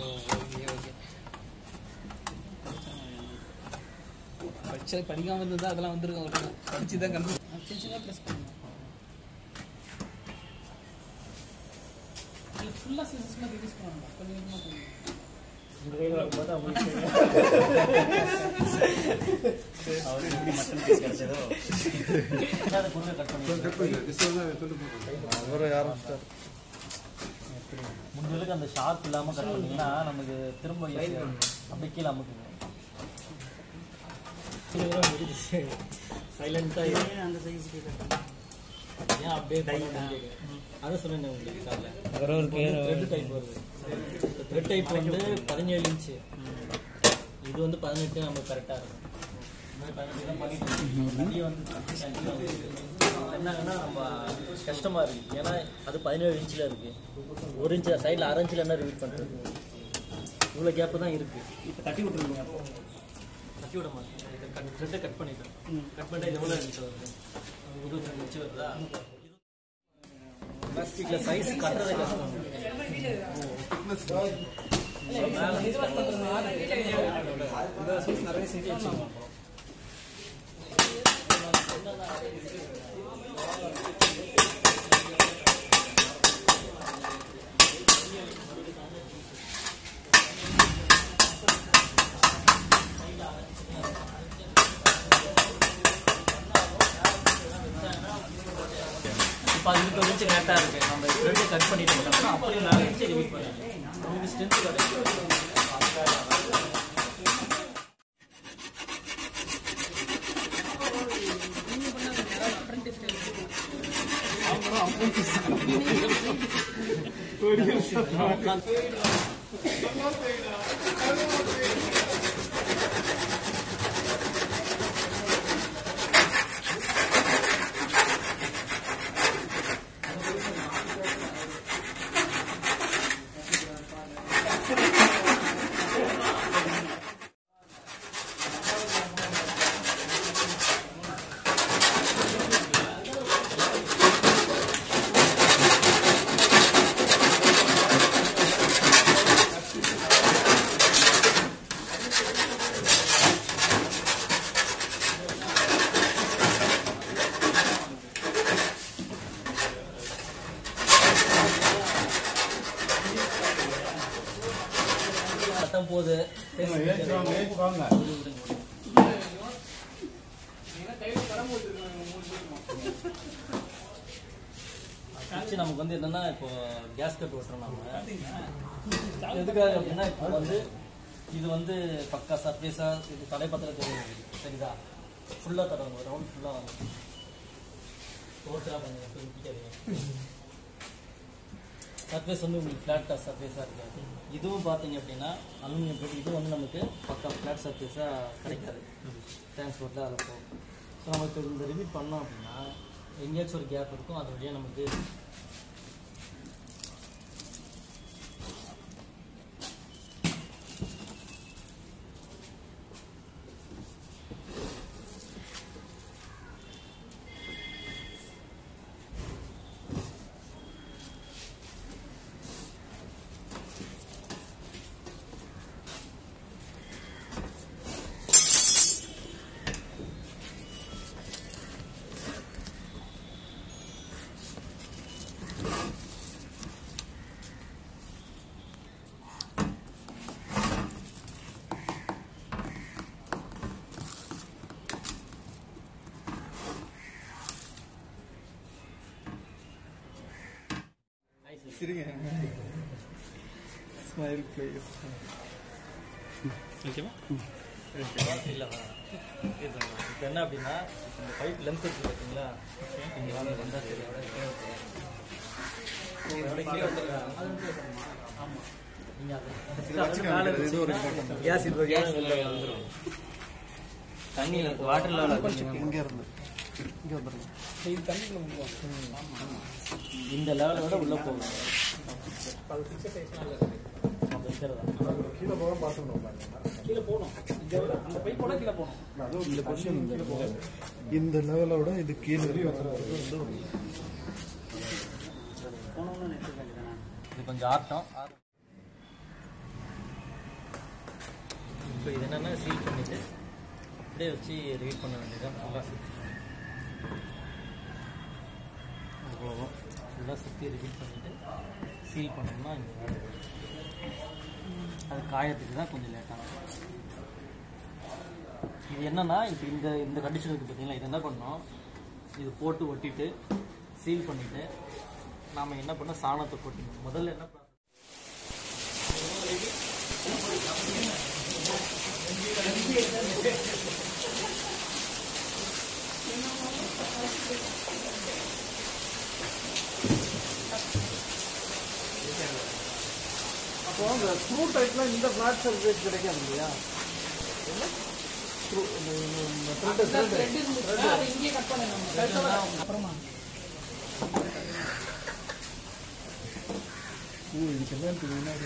படிச்சு படிக்காம இருந்தது அதெல்லாம் வந்திருக்கும் ஒரு படிச்சு தான் கண்டு சின்ன ப்ரெஸ் பண்ணுங்க ஃபுல்லாக சிசஸ் மாதிரி ரிலீஸ் பண்ணுவாங்க கொஞ்சம் கொஞ்சமாக பண்ணுங்க அவரை ஆரம்பிச்சிட்டார் முடிஞ்சளவுக்கு அந்த ஷார்ப் இல்லாமல் கட் பண்ணீங்கன்னா நமக்கு திரும்ப easy ஆ இருக்கும். அப்படியே கீழே அமுக்குங்க சைலண்டாக அந்த சைஸ் ஏன் அப்படியே அதை சொன்னேன் உங்களுக்கு காலைல த்ரெட் டைப் வருது த்ரெட் டைப் வந்து பதினேழு இன்ச்சு இது வந்து பதினெட்டு நமக்கு கரெக்டாக இருக்கும் இந்த மாதிரி பதினெட்டு தான் பண்ணிட்டு இருக்கோம். நிறைய வந்து என்னங்கன்னா நம்ம கஷ்டமாக இருக்குது ஏன்னா அது பதினேழு இன்ச்சில் இருக்குது ஒரு இன்ச்சு சைடில் அரை இன்ச்சில் என்ன ரிவீட் பண்ணுறது இவ்வளோ கேப்பு தான் இருக்குது இப்போ தட்டி விட்டுருங்க அப்போ தட்டி விட மாட்டேன் இதை கட் த்ரெட்டை கட் பண்ணிட்டேன் கட் பண்ணிட்டு இது எவ்வளோ இன்ச்சு வருது இருபத்தி இன்ச்சு வருதா பிளாஸ்டிக்கில் சைஸ் கட்டுறதே கஷ்டம் நிறைய செஞ்சு வச்சுக்கோங்க இப்போ அது இருக்க வச்சு கரெக்டாக இருக்கு நம்ம ரெண்டு கட் பண்ணிட்டு இருக்கோம் அப்படியே நாலு இன்ச்சு ரிவீட் பண்ணிடுறோம் நமக்கு ஸ்ட்ரென்த் கிடைக்கும் சத்தம் போகுது ஆக்சுவலி நமக்கு வந்து என்னன்னா இப்போ கேஸ் கட் ஓட்டுறோம் நம்ம எதுக்காக அப்படின்னா இப்போ வந்து இது வந்து பக்கா சர்ஃபேஸா இது தலைப்பத்திர தெரியும் சரிதா ஃபுல்லாக தரணும் ரவுண்ட் ஃபுல்லாக வந்து ஓட்டுறா பண்ணுங்க சர்ஃபேஸ் வந்து உங்களுக்கு ஃப்ளாட்டாக சர்ஃபேஸாக இருக்காது இதுவும் பார்த்தீங்க அப்படின்னா அலுமினியம் பிளேட் இது வந்து நமக்கு பக்கா ஃப்ளாட் சர்ஃபேஸாக கிடைக்காது டிரான்ஸ்போர்ட்டில் அதில் போகும் ஸோ நமக்கு இந்த ரிப்பீட் பண்ணோம் அப்படின்னா எங்கேயாச்சும் ஒரு கேப் இருக்கும் அது வழியாக நமக்கு சிரிங்க ஸ்மைல் ப்ளீஸ் ஓகேவா இல்லை இப்போ என்ன அப்படின்னா இந்த பைப் லென்த் இருக்கு பார்த்தீங்களா நீங்கள் வாங்க வந்தால் தெரியும் கேஸ் இது வந்துடும் தண்ணியில் வாட்டர் லெவல் இங்கே இருந்து இங்கே வந்துருங்க இது தண்ணிக்குள்ள முழுவாங்க இந்த லெவலை விட உள்ளே போகும் அது ஃபிக்ஸட் ஆயிடுச்சுன்னா கீழே போக பார்த்துக்கணும் கீழே போகணும் இங்கே அந்த பைப்போட கீழே போகணும் அதுவும் இந்த கொஸ்டின் இந்த லெவலை விட இது கீழே இருக்கிறது வந்து இது கொஞ்சம் ஆட்டம் இப்போ இது என்னென்னா சீல் பண்ணிவிட்டு அப்படியே வச்சு ரிவீட் பண்ண வேண்டியதான் ஃபுல்லாக சுற்றி அவ்வளோதான் ஃபுல்லாக சுற்றி ரிவீட் பண்ணிவிட்டு சீல் பண்ணோம்னா இங்கே வேலை வரும். அது காயத்துக்கு தான் கொஞ்சம் லேட்டாகும் இது என்னன்னா இப்போ இந்த இந்த கண்டிஷன் இருக்குது பார்த்தீங்களா இது என்ன பண்ணோம் இது போட்டு ஒட்டிட்டு சீல் பண்ணிவிட்டு நாம் என்ன பண்ணோம் சாணத்தை கொட்டணும் முதல்ல என்ன பண்ண அப்போ அந்த ஸ்க்ரூ டைப்ல இந்த ஃபிளாட் சர்ஃபேஸ் கிடைக்காது இல்லையா ஸ்க்ரூ இந்த த்ரெட் அது இங்கேயே கட் பண்ணணும் அப்புறமா இதுக்கு கல்யாணத்துக்கு முன்னாடி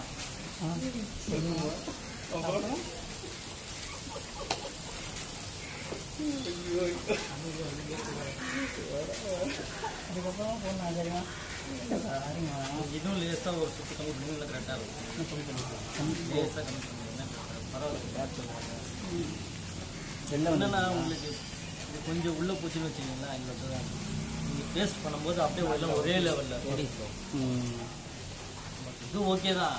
அதுக்கப்புறம் போடணும் சரிமா இதுவும் லேஸாக ஒரு சுற்றி கம்மி பண்ணி கரெக்டாக இருக்கும் லேஸாக கம்மி பண்ணிங்கன்னா பரவாயில்ல பேட் சொல்லுவாங்க என்னன்னா உங்களுக்கு இது கொஞ்சம் உள்ளே போச்சுன்னு வச்சுக்கீங்களா இல்லை நீங்கள் பேஸ்ட் பண்ணும்போது அப்படியே எல்லாம் ஒரே லெவலில் இது ஓகே தான்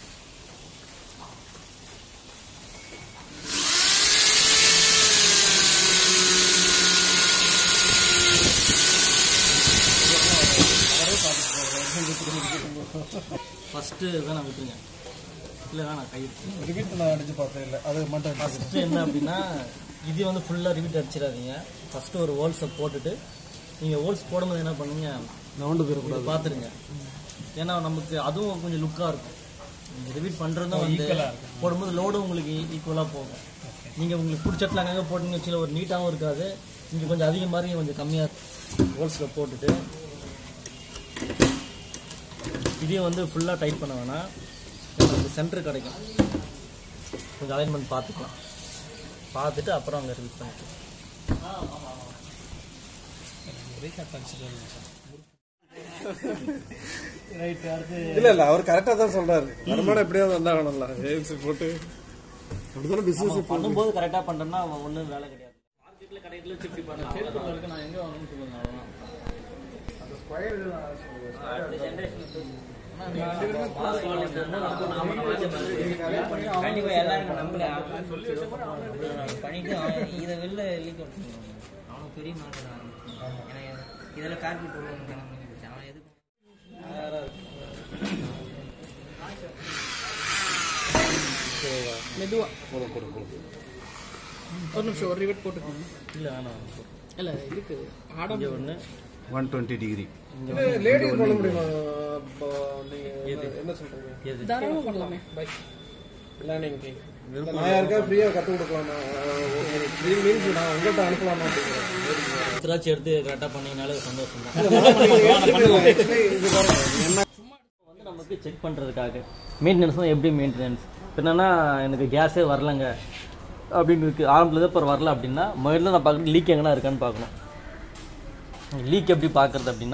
ஃபஸ்ட்டு வேணாம் விட்டுருங்க இல்லை வேணாம் கை ரிவிட் நான் அடிச்சு பார்த்தேன் இல்லை அது மட்டும் ஃபஸ்ட்டு என்ன அப்படின்னா இது வந்து ஃபுல்லாக ரிவிட் அடிச்சிடாதீங்க ஃபஸ்ட்டு ஒரு ஹோல்ஸை போட்டுட்டு நீங்கள் ஹோல்ஸ் போடும்போது என்ன பண்ணுங்க நவுண்டு போயிடக்கூடாது பார்த்துருங்க ஏன்னா நமக்கு அதுவும் கொஞ்சம் லுக்காக இருக்கும் நீங்கள் ரிவிட் பண்ணுறதும் வந்து போடும்போது லோடும் உங்களுக்கு ஈக்குவலாக போகும் நீங்கள் உங்களுக்கு பிடிச்சட்டில் அங்கங்கே போட்டிங்கன்னு வச்சுல ஒரு நீட்டாகவும் இருக்காது இங்கே கொஞ்சம் அதிகம் மாதிரி கொஞ்சம் கம்மியாக ஹோல்ஸில் போட்டுட்டு இதையும் வந்து ஃபுல்லாக டைட் பண்ண வேணாம் நமக்கு சென்டர் கிடைக்கும் கொஞ்சம் அலைன்மெண்ட் பார்த்துக்கலாம் பார்த்துட்டு அப்புறம் அங்கே ரிவீட் பண்ணிக்கலாம் ரைட் அடுத்து இல்ல இல்ல அவர் கரெக்டா தான் சொல்றாரு வருமானம் எப்படியாவது வந்தாகணும்ல ஏஎம்சி போட்டு அப்படிதானே பிசினஸ் பண்ணும்போது கரெக்டாக பண்ணுறோம்னா ஒன்றும் வேலை கிடையாது மார்க்கெட்டில் கடையில் வச்சு இப்படி பண்ணலாம் சேல்புரில் இருக்கு நான் எங்கே வாங்கணும்னு சொல்லுங்க அவ்வளோதான் கண்டிப்பாக எல்லாருக்கும் நம்பல பண்ணிட்டு அவன் இதை வெளில லீக் அவனுக்கு பெரிய மார்க்கெட் ஆரம்பிச்சான் ஏன்னா இதில் கார்பெட் உள்ள அவன் எதுக்கு மெதுவா ஒரு நிமிஷம் ஒரு ரிவெட் போட்டுக்கோங்க இல்லை வேணாம் இல்லை இதுக்கு ஆடம் ஒன்று ஒன் டுவெண்ட்டி டிகிரி லேடிஸ் பண்ண முடியுமா இப்போ நீங்க என்ன சொல்றீங்க எது தாராளமாக பண்ணலாமே பை பிளானிங் நான் யாருக்கா ஃப்ரீயா கத்து கொடுக்கலாமா ஒரு த்ரீ மீன்ஸ் நான் உங்கள்கிட்ட அனுப்பலாமா அப்படிங்கிறேன் திராட்சை எடுத்து கரெக்டாக பண்ணீங்கனாலே சந்தோஷம் தான் என்ன வந்து நமக்கு செக் பண்ணுறதுக்காக மெயின்டெனன்ஸ் தான் எப்படி மெயின்டெனன்ஸ் என்னன்னா எனக்கு கேஸே வரலங்க அப்படின்னு இருக்குது ஆரம்பத்தில் இப்போ வரல அப்படின்னா முதல்ல நான் பார்க்குறது லீக் எங்கன்னா இருக்கான்னு பார்க்கணும் லீக் எப்படி பார்க்குறது அப்படின்னா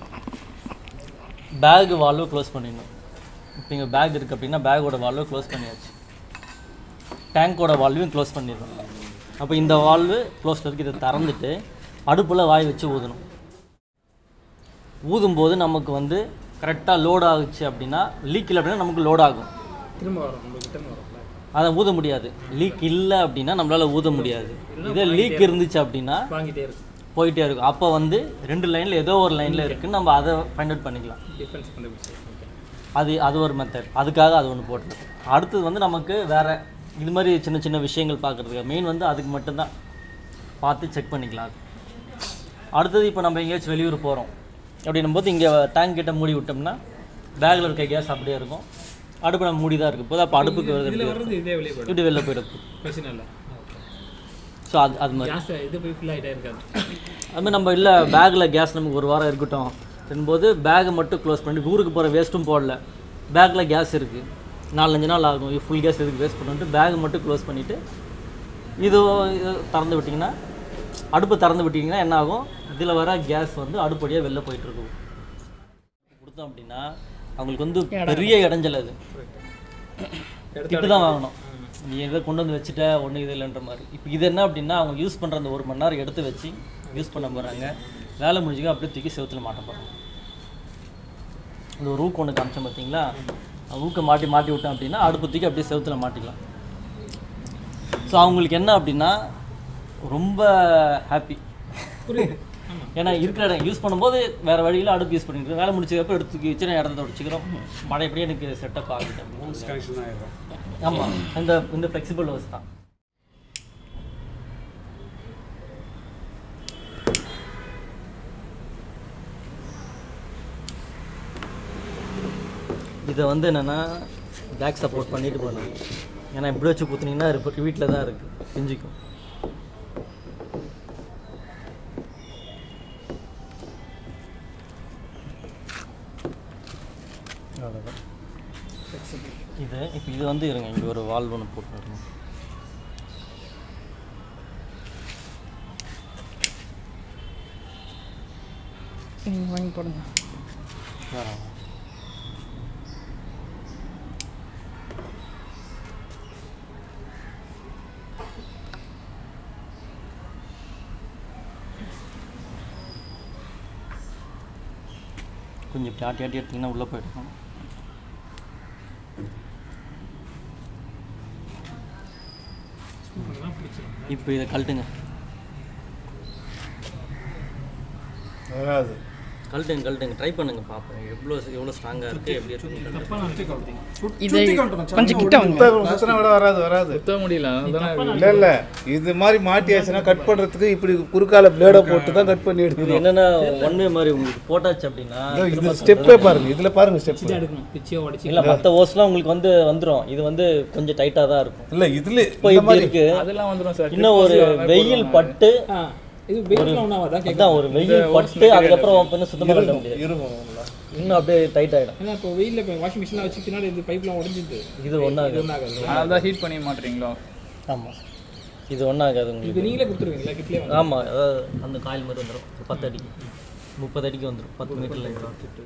பேக் வால்வு க்ளோஸ் பண்ணிடணும் இப்போ இங்கே பேக் இருக்குது அப்படின்னா பேக்கோட வால்வு க்ளோஸ் பண்ணியாச்சு டேங்கோட வால்வையும் க்ளோஸ் பண்ணிடணும் அப்போ இந்த வால்வு க்ளோஸ் இருக்கு இதை திறந்துட்டு அடுப்பில் வாய் வச்சு ஊதணும் ஊதும்போது நமக்கு வந்து கரெக்டாக லோட் ஆகுச்சு அப்படின்னா லீக் இல்லை அப்படின்னா நமக்கு லோட் ஆகும் திரும்ப வரும் உங்களுக்கு திரும்ப வரும் அதை ஊத முடியாது லீக் இல்லை அப்படின்னா நம்மளால் ஊத முடியாது இதே லீக் இருந்துச்சு அப்படின்னா வாங்கிட்டே இருக்கும் போயிட்டே இருக்கும் அப்போ வந்து ரெண்டு லைனில் ஏதோ ஒரு லைனில் இருக்குன்னு நம்ம அதை ஃபைண்ட் அவுட் பண்ணிக்கலாம் டிஃபரன்ஸ் கண்டுபிடிச்சு ஓகே அது அது ஒரு மெத்தட் அதுக்காக அது ஒன்று போட்டுருக்கு அடுத்தது வந்து நமக்கு வேறு இது மாதிரி சின்ன சின்ன விஷயங்கள் பார்க்குறதுக்கு மெயின் வந்து அதுக்கு மட்டும்தான் பார்த்து செக் பண்ணிக்கலாம் அது அடுத்தது இப்போ நம்ம எங்கேயாச்சும் வெளியூர் போகிறோம் அப்படின்னும் போது இங்கே டேங்க் கிட்ட மூடி விட்டோம்னா பேக்கில் இருக்க கேஸ் அப்படியே இருக்கும் அடுப்பு நம்ம மூடி தான் இருக்குது போது அப்போ அடுப்புக்கு வருது எப்படி வர்றது இதே வெளியே போயிடும் இப்படி வெளில போயிடும் பிரச்சனை இல்லை ஸோ அது அது மாதிரி கேஸ் இது போய் ஃபில் ஆகிட்டே இருக்காது அதுமாதிரி நம்ம இல்லை பேக்கில் கேஸ் நமக்கு ஒரு வாரம் இருக்கட்டும் என்போது பேக்கை மட்டும் க்ளோஸ் பண்ணி ஊருக்கு போகிற வேஸ்ட்டும் போடல பேக்கில் கேஸ் இருக்குது நாலஞ்சு நாள் ஆகும் ஃபுல் கேஸ் எதுக்கு வேஸ்ட் பண்ணிட்டு பேக்கை மட்டும் க்ளோஸ் பண்ணிவிட்டு இது இது திறந்து விட்டிங்கன்னா அடுப்பு திறந்து விட்டிங்கன்னா என்ன ஆகும் இதில் வர கேஸ் வந்து அடுப்படியாக வெளில போயிட்டுருக்கும் கொடுத்தோம் அப்படின்னா அவங்களுக்கு வந்து பெரிய இடைஞ்சல் அது திட்டு தான் வாங்கணும் நீ இதை கொண்டு வந்து வச்சுட்ட ஒன்றும் இது இல்லைன்ற மாதிரி இப்போ இது என்ன அப்படின்னா அவங்க யூஸ் பண்ணுற அந்த ஒரு மணி நேரம் எடுத்து வச்சு யூஸ் பண்ண போகிறாங்க வேலை முடிஞ்சுக்க அப்படியே தூக்கி செவுத்துல மாட்ட போகிறாங்க இந்த ஒரு ஊக்கு ஒன்று காமிச்சேன் பார்த்தீங்களா அந்த ஊக்கை மாட்டி மாட்டி விட்டேன் அப்படின்னா அடுப்பு தூக்கி அப்படியே செவுத்துல மாட்டிக்கலாம் ஸோ அவங்களுக்கு என்ன அப்படின்னா ரொம்ப ஹாப்பி ஏன்னா இருக்கிற இடம் யூஸ் பண்ணும்போது வேறு வழியில் அடுப்பு யூஸ் பண்ணிட்டு வேலை முடிச்சதுக்கப்புறம் எடுத்து தூக்கி வச்சு நான் இடத்த வச்சுக்கிறோம் மழை எப்படியே எனக்கு செட்டப் ஆகுது கனெக்ஷன் ஆயிடும் ஆமாம் இந்த இந்த ஃப்ளெக்சிபிள் ஹவுஸ் தான் இதை வந்து என்னென்னா பேக் சப்போர்ட் பண்ணிட்டு போகணும் ஏன்னா இப்படி வச்சு குத்துனீங்கன்னா இப்போ வீட்டில் தான் இருக்குது செஞ்சுக்கும் அவ்வளோதான் இது இப்போ இது வந்து இருங்க இங்கே ஒரு வால்வ் ஒன்று போட்டு நீங்கள் வாங்கி போடுங்க கொஞ்சம் இப்படி ஆட்டி ஆட்டி எடுத்திங்கன்னா உள்ளே போயிடும் இப்போ இதை கழட்டுங்க வராது கழட்டுங்க கழட்டுங்க ட்ரை பண்ணுங்க பார்ப்போம் எவ்வளோ எவ்வளோ ஸ்ட்ராங்காக இருக்குது எப்படி இருக்கு இதை கொஞ்சம் கிட்ட வாங்க சுத்தனை விட வராது வராது சுத்த முடியல அதனால இல்ல இல்ல இது மாதிரி மாட்டியாச்சுன்னா கட் பண்றதுக்கு இப்படி குறுக்கால பிளேட போட்டு தான் கட் பண்ணி இது எடுக்கணும் என்னென்னா ஒன் வே மாதிரி உங்களுக்கு போட்டாச்சு அப்படின்னா இதோ இது ஸ்டெப்பே பாருங்க இதுல பாருங்க ஸ்டெப் எடுக்கணும் பிச்சியை உடச்சி இல்லை மற்ற ஓஸ்லாம் உங்களுக்கு வந்து வந்துடும் இது வந்து கொஞ்சம் டைட்டாக தான் இருக்கும் இல்ல இதுல இப்போ இப்படி இருக்கு அதெல்லாம் வந்துடும் சார் இன்னும் ஒரு வெயில் பட்டு ஆ இது வெயிட்லாம் ஒன்றும் ஆகாதா அதான் ஒரு வெயில் பட்டு அதுக்கப்புறம் பண்ண சுத்தமாக கட்ட முடியாது இருக்கும் இன்னும் அப்படியே டைட் ஆகிடும் ஏன்னா இப்போ வெயிலில் இப்போ வாஷிங் மிஷினில் வச்சு பின்னாடி இது பைப்லாம் உடஞ்சிது இது ஒன்றாகாது ஒன்றாகாது அதான் ஹீட் பண்ணி மாட்டுறீங்களோ ஆமாம் இது ஒன்றாகாது இப்போ உங்களுக்கு நீங்களே கொடுத்துருவீங்களா கிட்லேயே வந்து ஆமாம் அதாவது அந்த காயில் மாதிரி வந்துடும் பத்து அடிக்கு முப்பது அடிக்கு வந்துடும் பத்து மீட்டரில்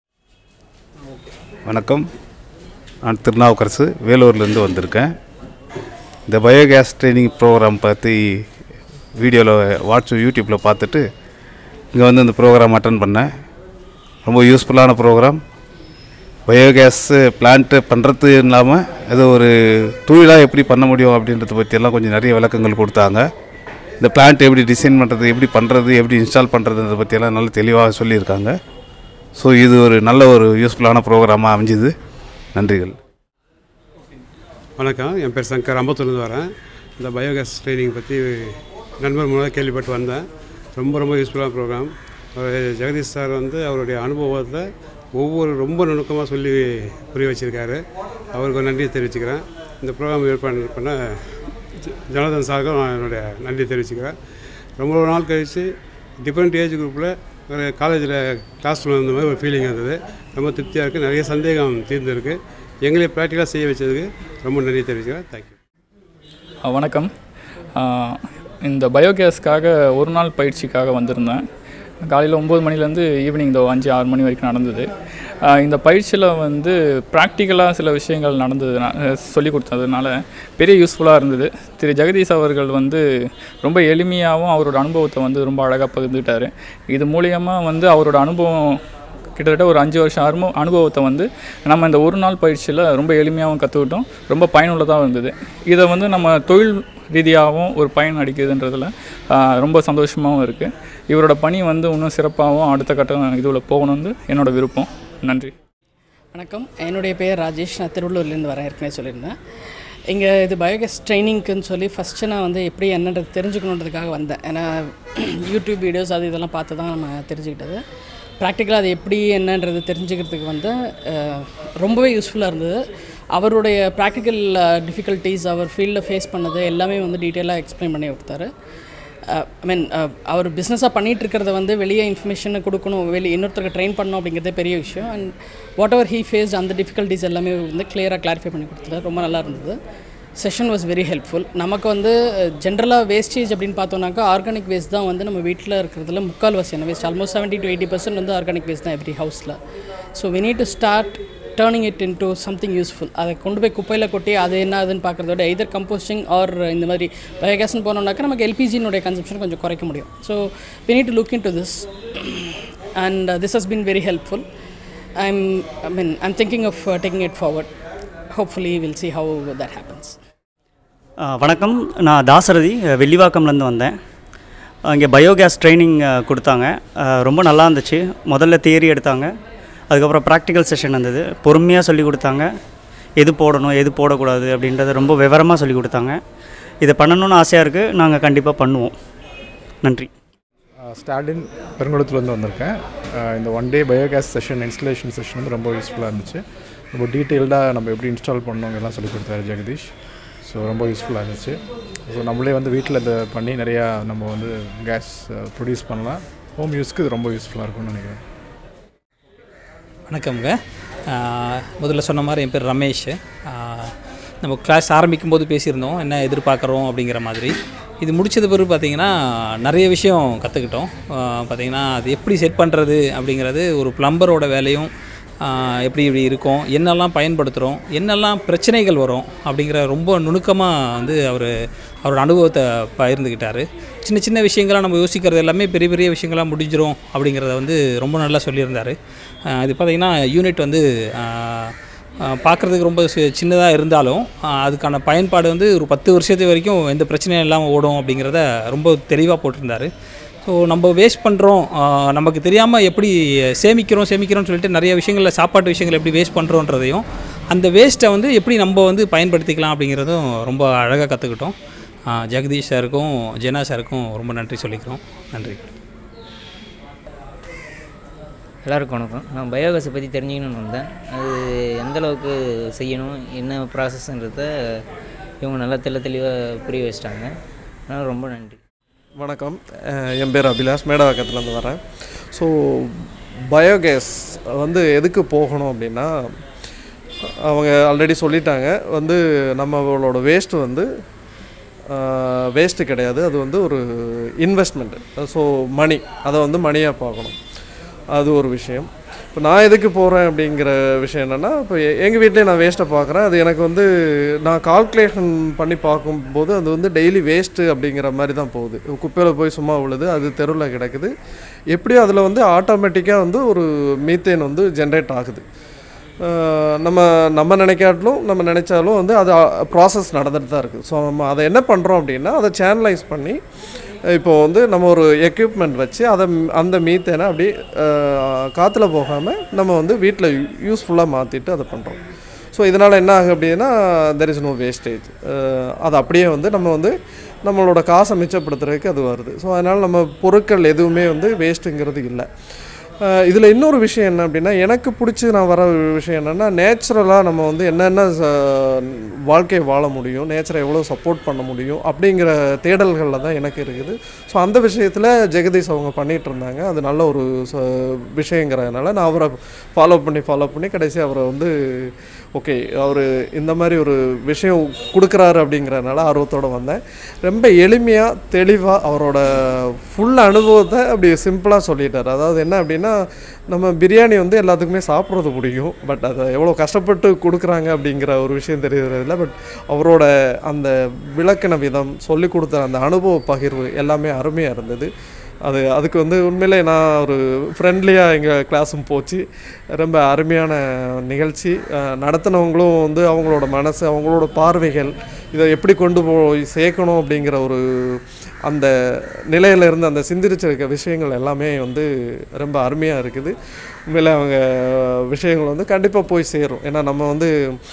வணக்கம் நான் திருநாவுக்கரசு வேலூர்லேருந்து வந்திருக்கேன் இந்த பயோகேஸ் ட்ரைனிங் ப்ரோக்ராம் பற்றி வீடியோவில் வாட்ஸ்அப் யூடியூப்பில் பார்த்துட்டு இங்கே வந்து இந்த ப்ரோக்ராம் அட்டன் பண்ணேன் ரொம்ப யூஸ்ஃபுல்லான ப்ரோக்ராம் பயோகேஸ் பிளான்ட்டு பண்ணுறது இல்லாமல் அது ஒரு தொழிலாக எப்படி பண்ண முடியும் அப்படின்றத பற்றியெல்லாம் கொஞ்சம் நிறைய விளக்கங்கள் கொடுத்தாங்க இந்த பிளான்ட் எப்படி டிசைன் பண்ணுறது எப்படி பண்ணுறது எப்படி இன்ஸ்டால் பண்ணுறதுன்றத பற்றியெல்லாம் நல்லா தெளிவாக சொல்லியிருக்காங்க ஸோ இது ஒரு நல்ல ஒரு யூஸ்ஃபுல்லான ப்ரோக்ராமாக அமைஞ்சுது நன்றிகள் வணக்கம் என் பேர் சங்கர் அம்பத்தூர்லேருந்து வரேன் இந்த பயோகேஸ் ட்ரைனிங் பற்றி நண்பர் மூலமாக கேள்விப்பட்டு வந்தேன் ரொம்ப ரொம்ப யூஸ்ஃபுல்லான ப்ரோக்ராம் ஜெகதீஷ் சார் வந்து அவருடைய அனுபவத்தை ஒவ்வொரு ரொம்ப நுணுக்கமாக சொல்லி புரிய வச்சுருக்காரு அவருக்கு ஒரு நன்றியை தெரிவிச்சுக்கிறேன் இந்த ப்ரோக்ராம் ஏற்பாடு பண்ண ஜ- ஜனார்தன் சாருக்கும் நான் என்னுடைய நன்றி தெரிவிச்சுக்கிறேன் ரொம்ப நாள் கழித்து டிஃப்ரெண்ட் ஏஜ் குரூப்பில் ஒரு காலேஜில் கிளாஸ் ரூம் இருந்த மாதிரி ஒரு ஃபீலிங் இருந்தது ரொம்ப திருப்தியாக இருக்குது நிறைய சந்தேகம் தீர்ந்துருக்கு எங்களை ப்ராக்டிக்கலாக செய்ய வச்சதுக்கு ரொம்ப நன்றி தெரிவிச்சுக்கிறேன் தேங்க்யூ அஹ் வணக்கம் அஹ் இந்த பயோகேஸ்க்காக ஒரு நாள் பயிற்சிக்காக வந்திருந்தேன் காலையில் ஒம்பது மணிலேருந்து ஈவினிங் இந்த அஞ்சு ஆறு மணி வரைக்கும் நடந்தது அஹ் இந்த பயிற்சியில் வந்து ப்ராக்டிக்கலாக சில விஷயங்கள் நடந்ததுனா சொல்லி கொடுத்ததுனால பெரிய யூஸ்ஃபுல்லாக இருந்தது திரு ஜெகதீஷ் அவர்கள் வந்து ரொம்ப எளிமையாகவும் அவரோட அனுபவத்தை வந்து ரொம்ப அழகாக பகிர்ந்துக்கிட்டாரு இது மூலியமாக வந்து அவரோட அனுபவம் கிட்டத்தட்ட ஒரு அஞ்சு வருஷம் அனுபவ அனுபவத்தை வந்து நம்ம இந்த ஒரு நாள் பயிற்சியில் ரொம்ப எளிமையாகவும் கற்றுக்கிட்டோம் ரொம்ப பயனுள்ளதாகவும் இருந்தது இதை வந்து நம்ம தொழில் ரீதியாகவும் ஒரு பயன் அடிக்குதுன்றதுல ஆஹ், ரொம்ப சந்தோஷமாகவும் இருக்குது இவரோட பணி வந்து இன்னும் சிறப்பாகவும் அடுத்த கட்ட இதுவில் போகணும்னு என்னோட விருப்பம் நன்றி வணக்கம் என்னுடைய பேர் ராஜேஷ் நான் திருவள்ளூர்லேருந்து வரேன் ஏற்கனவே சொல்லியிருந்தேன் இங்கே இது பயோகேஸ் ட்ரைனிங்க்குன்னு சொல்லி ஃபஸ்ட்டு நான் வந்து எப்படி என்னன்றது தெரிஞ்சுக்கணுன்றதுக்காக வந்தேன் ஏன்னா யூடியூப் வீடியோஸ் அது இதெல்லாம் பார்த்து தான் நம்ம தெரிஞ்சுக்கிட்டது ப்ராக்டிக்கலாக அது எப்படி என்னன்றது தெரிஞ்சுக்கிறதுக்கு வந்து அஹ், ரொம்பவே யூஸ்ஃபுல்லாக இருந்தது அவருடைய ப்ராக்டிக்கல் டிஃபிகல்ட்டிஸ் அவர் ஃபீல்டில் ஃபேஸ் பண்ணது எல்லாமே வந்து டீட்டெயிலாக எக்ஸ்பிளைன் பண்ணி கொடுத்தாரு ஐ மீன் அவர் பிஸ்னஸாக பண்ணிகிட்டு இருக்கிறத வந்து வெளியே இன்ஃபர்மேஷனை கொடுக்கணும் வெளியே இன்னொருத்தருக்கு ட்ரெயின் பண்ணணும் அப்படிங்கிறதே பெரிய விஷயம் and whatever he face அந்த டிஃபிகல்ட்டிஸ் எல்லாமே வந்து கிளியராக கிளாரிஃபை பண்ணி கொடுத்தாரு ரொம்ப நல்லா இருந்தது செஷன் வாஸ் வெரி ஹெல்ப்ஃபுல் நமக்கு வந்து ஜென்ரலாக வேஸ்டேஜ் அப்படின்னு பார்த்தோம்னாக்கா ஆர்கானிக் வேஸ்ட் தான் வந்து நம்ம வீட்டில் இருக்கிறதுல முக்கால்வாசியான waste almost seventy to eighty percent வந்து ஆர்கானிக் வேஸ்ட் தான் எவ்ரி ஹவுஸில் so we need to start turning it into something useful அதை கொண்டு போய் குப்பையில் கொட்டி அது என்ன ஆகுதுன்னு பார்க்குறத விட எதர் கம்போஸ்டிங் ஆர் இந்த மாதிரி பயோகேஸ்னு போனோம்னாக்கா நமக்கு எல்பிஜினுடைய கன்சம்ஷன் கொஞ்சம் குறைக்க முடியும் so we need to look into this and uh, this has been very helpful i'm i mean i'm thinking of uh, taking it forward hopefully we'll see how that happens ஆ, வணக்கம் நான் தாசரதி அ, வெள்ளிவாக்கம்லேருந்து வந்தேன் இங்கே biogas training அ, கொடுத்தாங்க அ, ரொம்ப நல்லா இருந்துச்சு முதல்ல தியரி எடுத்தாங்க அதுக்கப்புறம் ப்ராக்டிக்கல் செஷன் இருந்தது பொறுமையாக சொல்லி கொடுத்தாங்க எது போடணும் எது போடக்கூடாது அப்படின்றத ரொம்ப விவரமாக சொல்லி கொடுத்தாங்க இதை பண்ணணும்னு ஆசையாக இருக்குது நாங்கள் கண்டிப்பாக பண்ணுவோம் நன்றி ஸ்டாலின் பெருங்குளத்துலேருந்து வந்திருக்கேன் அஹ் இந்த one day biogas session installation session வந்து ரொம்ப யூஸ்ஃபுல்லாக இருந்துச்சு ரொம்ப டீட்டெயில்டாக நம்ம எப்படி இன்ஸ்டால் பண்ணணும் எல்லாம் சொல்லி கொடுத்தாரு ஜெகதீஷ் ஸோ ரொம்ப யூஸ்ஃபுல்லாக இருந்துச்சு ஸோ நம்மளே வந்து வீட்டில் இதை பண்ணி நிறையா நம்ம வந்து கேஸ் ப்ரொடியூஸ் பண்ணலாம் ஹோம் யூஸ்க்கு இது ரொம்ப யூஸ்ஃபுல்லாக இருக்கும்னு நினைக்கிறேன் வணக்கம்ங்க ஆஹ் முதல்ல சொன்ன மாதிரி என் பேர் ரமேஷ் ஆஹ் நம்ம கிளாஸ் ஆரம்பிக்கும் போது பேசியிருந்தோம் என்ன எதிர்பார்க்குறோம் அப்படிங்கிற மாதிரி இது முடிச்சது பிறகு பார்த்தீங்கன்னா நிறைய விஷயம் கற்றுக்கிட்டோம் பார்த்தீங்கன்னா அது எப்படி செட் பண்ணுறது அப்படிங்கிறது ஒரு ப்ளம்பரோட வேலையும் ஆஹ் எப்படி இப்படி இருக்கும் என்னெல்லாம் பயன்படுத்துகிறோம் என்னெல்லாம் பிரச்சனைகள் வரும் அப்படிங்கிற ரொம்ப நுணுக்கமாக வந்து அவர் அவரோட அனுபவத்தை பகிர்ந்துக்கிட்டாரு சின்ன சின்ன விஷயங்களாக நம்ம யோசிக்கிறது எல்லாமே பெரிய பெரிய விஷயங்களாக முடிஞ்சிரும் அப்படிங்கிறத வந்து ரொம்ப நல்லா சொல்லியிருந்தார் ஆஹ் இது பார்த்திங்கன்னா யூனிட் வந்து பார்க்குறதுக்கு ரொம்ப சின்னதாக இருந்தாலும் ஆஹ் அதுக்கான பயன்பாடு வந்து ஒரு பத்து வருஷத்து வரைக்கும் எந்த பிரச்சனையும் இல்லாமல் ஓடும் அப்படிங்கிறத ரொம்ப தெளிவாக போட்டிருந்தாரு ஸோ நம்ம வேஸ்ட் பண்ணுறோம் நமக்கு தெரியாமல் எப்படி சேமிக்கிறோம் சேமிக்கிறோம்னு சொல்லிட்டு நிறைய விஷயங்களில் சாப்பாட்டு விஷயங்கள் எப்படி வேஸ்ட் பண்ணுறோன்றதையும் அந்த வேஸ்ட்டை வந்து எப்படி நம்ம வந்து பயன்படுத்திக்கலாம் அப்படிங்கிறதும் ரொம்ப அழகாக கற்றுக்கிட்டோம் ஜெகதீஷ் சாருக்கும் ஜெனா சாருக்கும் ரொம்ப நன்றி சொல்லிக்கிறோம் நன்றி எல்லாருக்கும் வணக்கம் நான் பயோகேஸை பற்றி தெரிஞ்சுக்கணும்னு வந்தேன் அது எந்த அளவுக்கு செய்யணும் என்ன ப்ராசஸ்ன்றத இவங்க நல்லா தெள்ள தெளிவாக புரிய வச்சிட்டாங்க அதனால் ரொம்ப நன்றி வணக்கம் அஹ் என் பேர் அபிலாஷ் மேடவாக்கத்துலேருந்து வரேன் ஸோ பயோகேஸ் வந்து எதுக்கு போகணும் அப்படின்னா அவங்க ஆல்ரெடி சொல்லிட்டாங்க வந்து நம்மளோட வேஸ்ட்டு வந்து வேஸ்ட்டு கிடையாது அது வந்து ஒரு இன்வெஸ்ட்மெண்ட்டு ஸோ மணி அதை வந்து மணியாக பார்க்கணும் அது ஒரு விஷயம் இப்போ நான் எதுக்கு போகிறேன் அப்படிங்கிற விஷயம் என்னென்னா இப்போ எங்கள் வீட்டிலே நான் வேஸ்ட்டை பார்க்குறேன் அது எனக்கு வந்து நான் கால்குலேஷன் பண்ணி பார்க்கும்போது அது வந்து டெய்லி வேஸ்ட்டு அப்படிங்கிற மாதிரி தான் போகுது குப்பையில் போய் சும்மா விழுது அது தெருவில் கிடக்குது எப்படியும் அதில் வந்து ஆட்டோமேட்டிக்காக வந்து ஒரு மீத்தேன் வந்து ஜென்ரேட் ஆகுது அஹ் நம்ம நம்ம நினைக்காட்டிலும் நம்ம நினச்சாலும் வந்து அது ப்ராசஸ் நடந்துட்டு தான் இருக்குது ஸோ நம்ம அதை என்ன பண்ணுறோம் அப்படின்னா அதை சேனலைஸ் பண்ணி இப்போ வந்து நம்ம ஒரு எக்யூப்மெண்ட் வச்சு அதை ம்- அந்த மீத்தேனை அப்படியே காற்றுல போகாமல் நம்ம வந்து வீட்டில் யூஸ்ஃபுல்லாக மாற்றிட்டு அதை பண்ணுறோம் ஸோ இதனால் என்ன ஆகும் அப்படின்னா தெர் இஸ் நோ வேஸ்டேஜ் அது அப்படியே வந்து நம்ம வந்து நம்மளோட காசை மிச்சப்படுத்துறதுக்கு அது வருது ஸோ அதனால் நம்ம பொருட்கள் எதுவுமே வந்து வேஸ்ட்டுங்கிறது இல்லை இதில் இன்னொரு விஷயம் என்ன அப்படின்னா எனக்கு பிடிச்சி நான் வர விஷயம் என்னென்னா நேச்சுரலாக நம்ம வந்து என்னென்ன ச- வாழ்க்கை வாழ முடியும் நேச்சரை எவ்வளோ சப்போர்ட் பண்ண முடியும் அப்படிங்கிற தேடல்களில் தான் எனக்கு இருக்குது ஸோ அந்த விஷயத்தில் ஜெகதீஷ் அவங்க பண்ணிகிட்டு இருந்தாங்க அது நல்ல ஒரு ச- விஷயங்கிறதுனால நான் அவரை ஃபாலோ பண்ணி ஃபாலோ பண்ணி கடைசி அவரை வந்து ஓகே அவர் இந்த மாதிரி ஒரு விஷயம் கொடுக்குறாரு அப்படிங்கிறதுனால ஆர்வத்தோடு வந்தேன் ரொம்ப எளிமையாக தெளிவாக அவரோட ஃபுல் அனுபவத்தை அப்படி சிம்பிளாக சொல்லிட்டார் அதாவது என்ன அப்படின்னா நம்ம பிரியாணி வந்து எல்லாத்துக்குமே சாப்பிட்றது பிடிக்கும் பட் அதை எவ்வளோ கஷ்டப்பட்டு கொடுக்குறாங்க அப்படிங்கிற ஒரு விஷயம் தெரியறதில்ல பட் அவரோட அந்த விளக்கின விதம் சொல்லி கொடுத்த அந்த அனுபவ பகிர்வு எல்லாமே அருமையாக இருந்தது அது அதுக்கு வந்து உண்மையிலே நான் ஒரு ஃப்ரெண்ட்லியாக எங்கள் கிளாஸும் போச்சு ரொம்ப அருமையான நிகழ்ச்சி அஹ், நடத்தினவங்களும் வந்து அவங்களோட மனசு அவங்களோட பார்வைகள் இதை எப்படி கொண்டு போய் சேர்க்கணும் அப்படிங்கிற ஒரு அந்த நிலையில இருந்து அந்த சிந்திரிச்சிருக்க விஷயங்கள் எல்லாமே வந்து ரொம்ப அருமையாக இருக்குது உண்மையிலே அவங்க விஷயங்கள் வந்து கண்டிப்பாக போய் சேரும் ஏன்னா நம்ம வந்து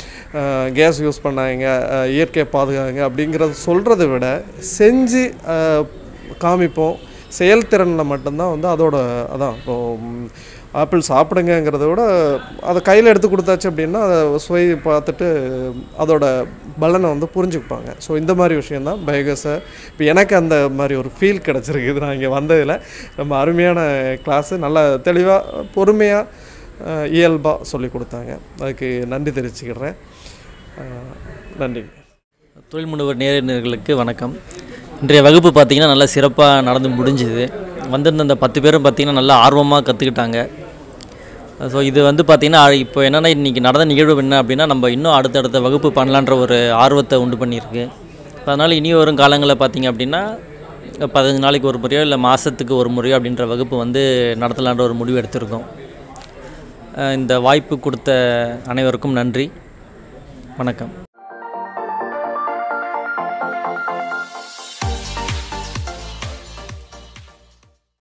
கேஸ் யூஸ் பண்ணாங்க அஹ், இயற்கையை பாதுகாங்க அப்படிங்கிறத சொல்கிறத விட செஞ்சு அஹ், காமிப்போம் செயல்திறனில் மட்டும்தான் வந்து அதோட அதான் இப்போ ம், ஆப்பிள் சாப்பிடுங்கங்கிறத விட அதை கையில் எடுத்து கொடுத்தாச்சு அப்படின்னா அதை சுவை பார்த்துட்டு அதோட பலனை வந்து புரிஞ்சுப்பாங்க ஸோ இந்த மாதிரி விஷயந்தான் பயோகேஸை இப்போ எனக்கு அந்த மாதிரி ஒரு ஃபீல் கிடச்சிருக்குது நான் இங்கே வந்ததில் ரொம்ப அருமையான கிளாஸு நல்லா தெளிவாக பொறுமையாக இயல்பாக சொல்லி கொடுத்தாங்க அதுக்கு நன்றி தெரிவிச்சுக்கிறேன் அஹ், நன்றி தொழில் முனைவர் நேரர்களுக்கு வணக்கம் இன்றைய வகுப்பு பார்த்திங்கன்னா நல்லா சிறப்பாக நடந்து முடிஞ்சுது வந்திருந்த அந்த பத்து பேரும் பார்த்திங்கன்னா நல்லா ஆர்வமாக கற்றுக்கிட்டாங்க ஸோ இது வந்து பார்த்திங்கன்னா இப்போ என்னென்னா இன்றைக்கி நடந்த நிகழ்வு என்ன அப்படின்னா நம்ம இன்னும் அடுத்தடுத்த வகுப்பு பண்ணலான்ற ஒரு ஆர்வத்தை உண்டு பண்ணியிருக்கு அதனால் இனி வரும் காலங்களில் பார்த்திங்க அப்படின்னா பதினஞ்சு நாளைக்கு ஒரு முறையோ இல்லை மாதத்துக்கு ஒரு முறையோ அப்படின்ற வகுப்பு வந்து நடத்தலான்ற ஒரு முடிவு எடுத்திருக்கோம் அஹ் இந்த வாய்ப்பு கொடுத்த அனைவருக்கும் நன்றி வணக்கம்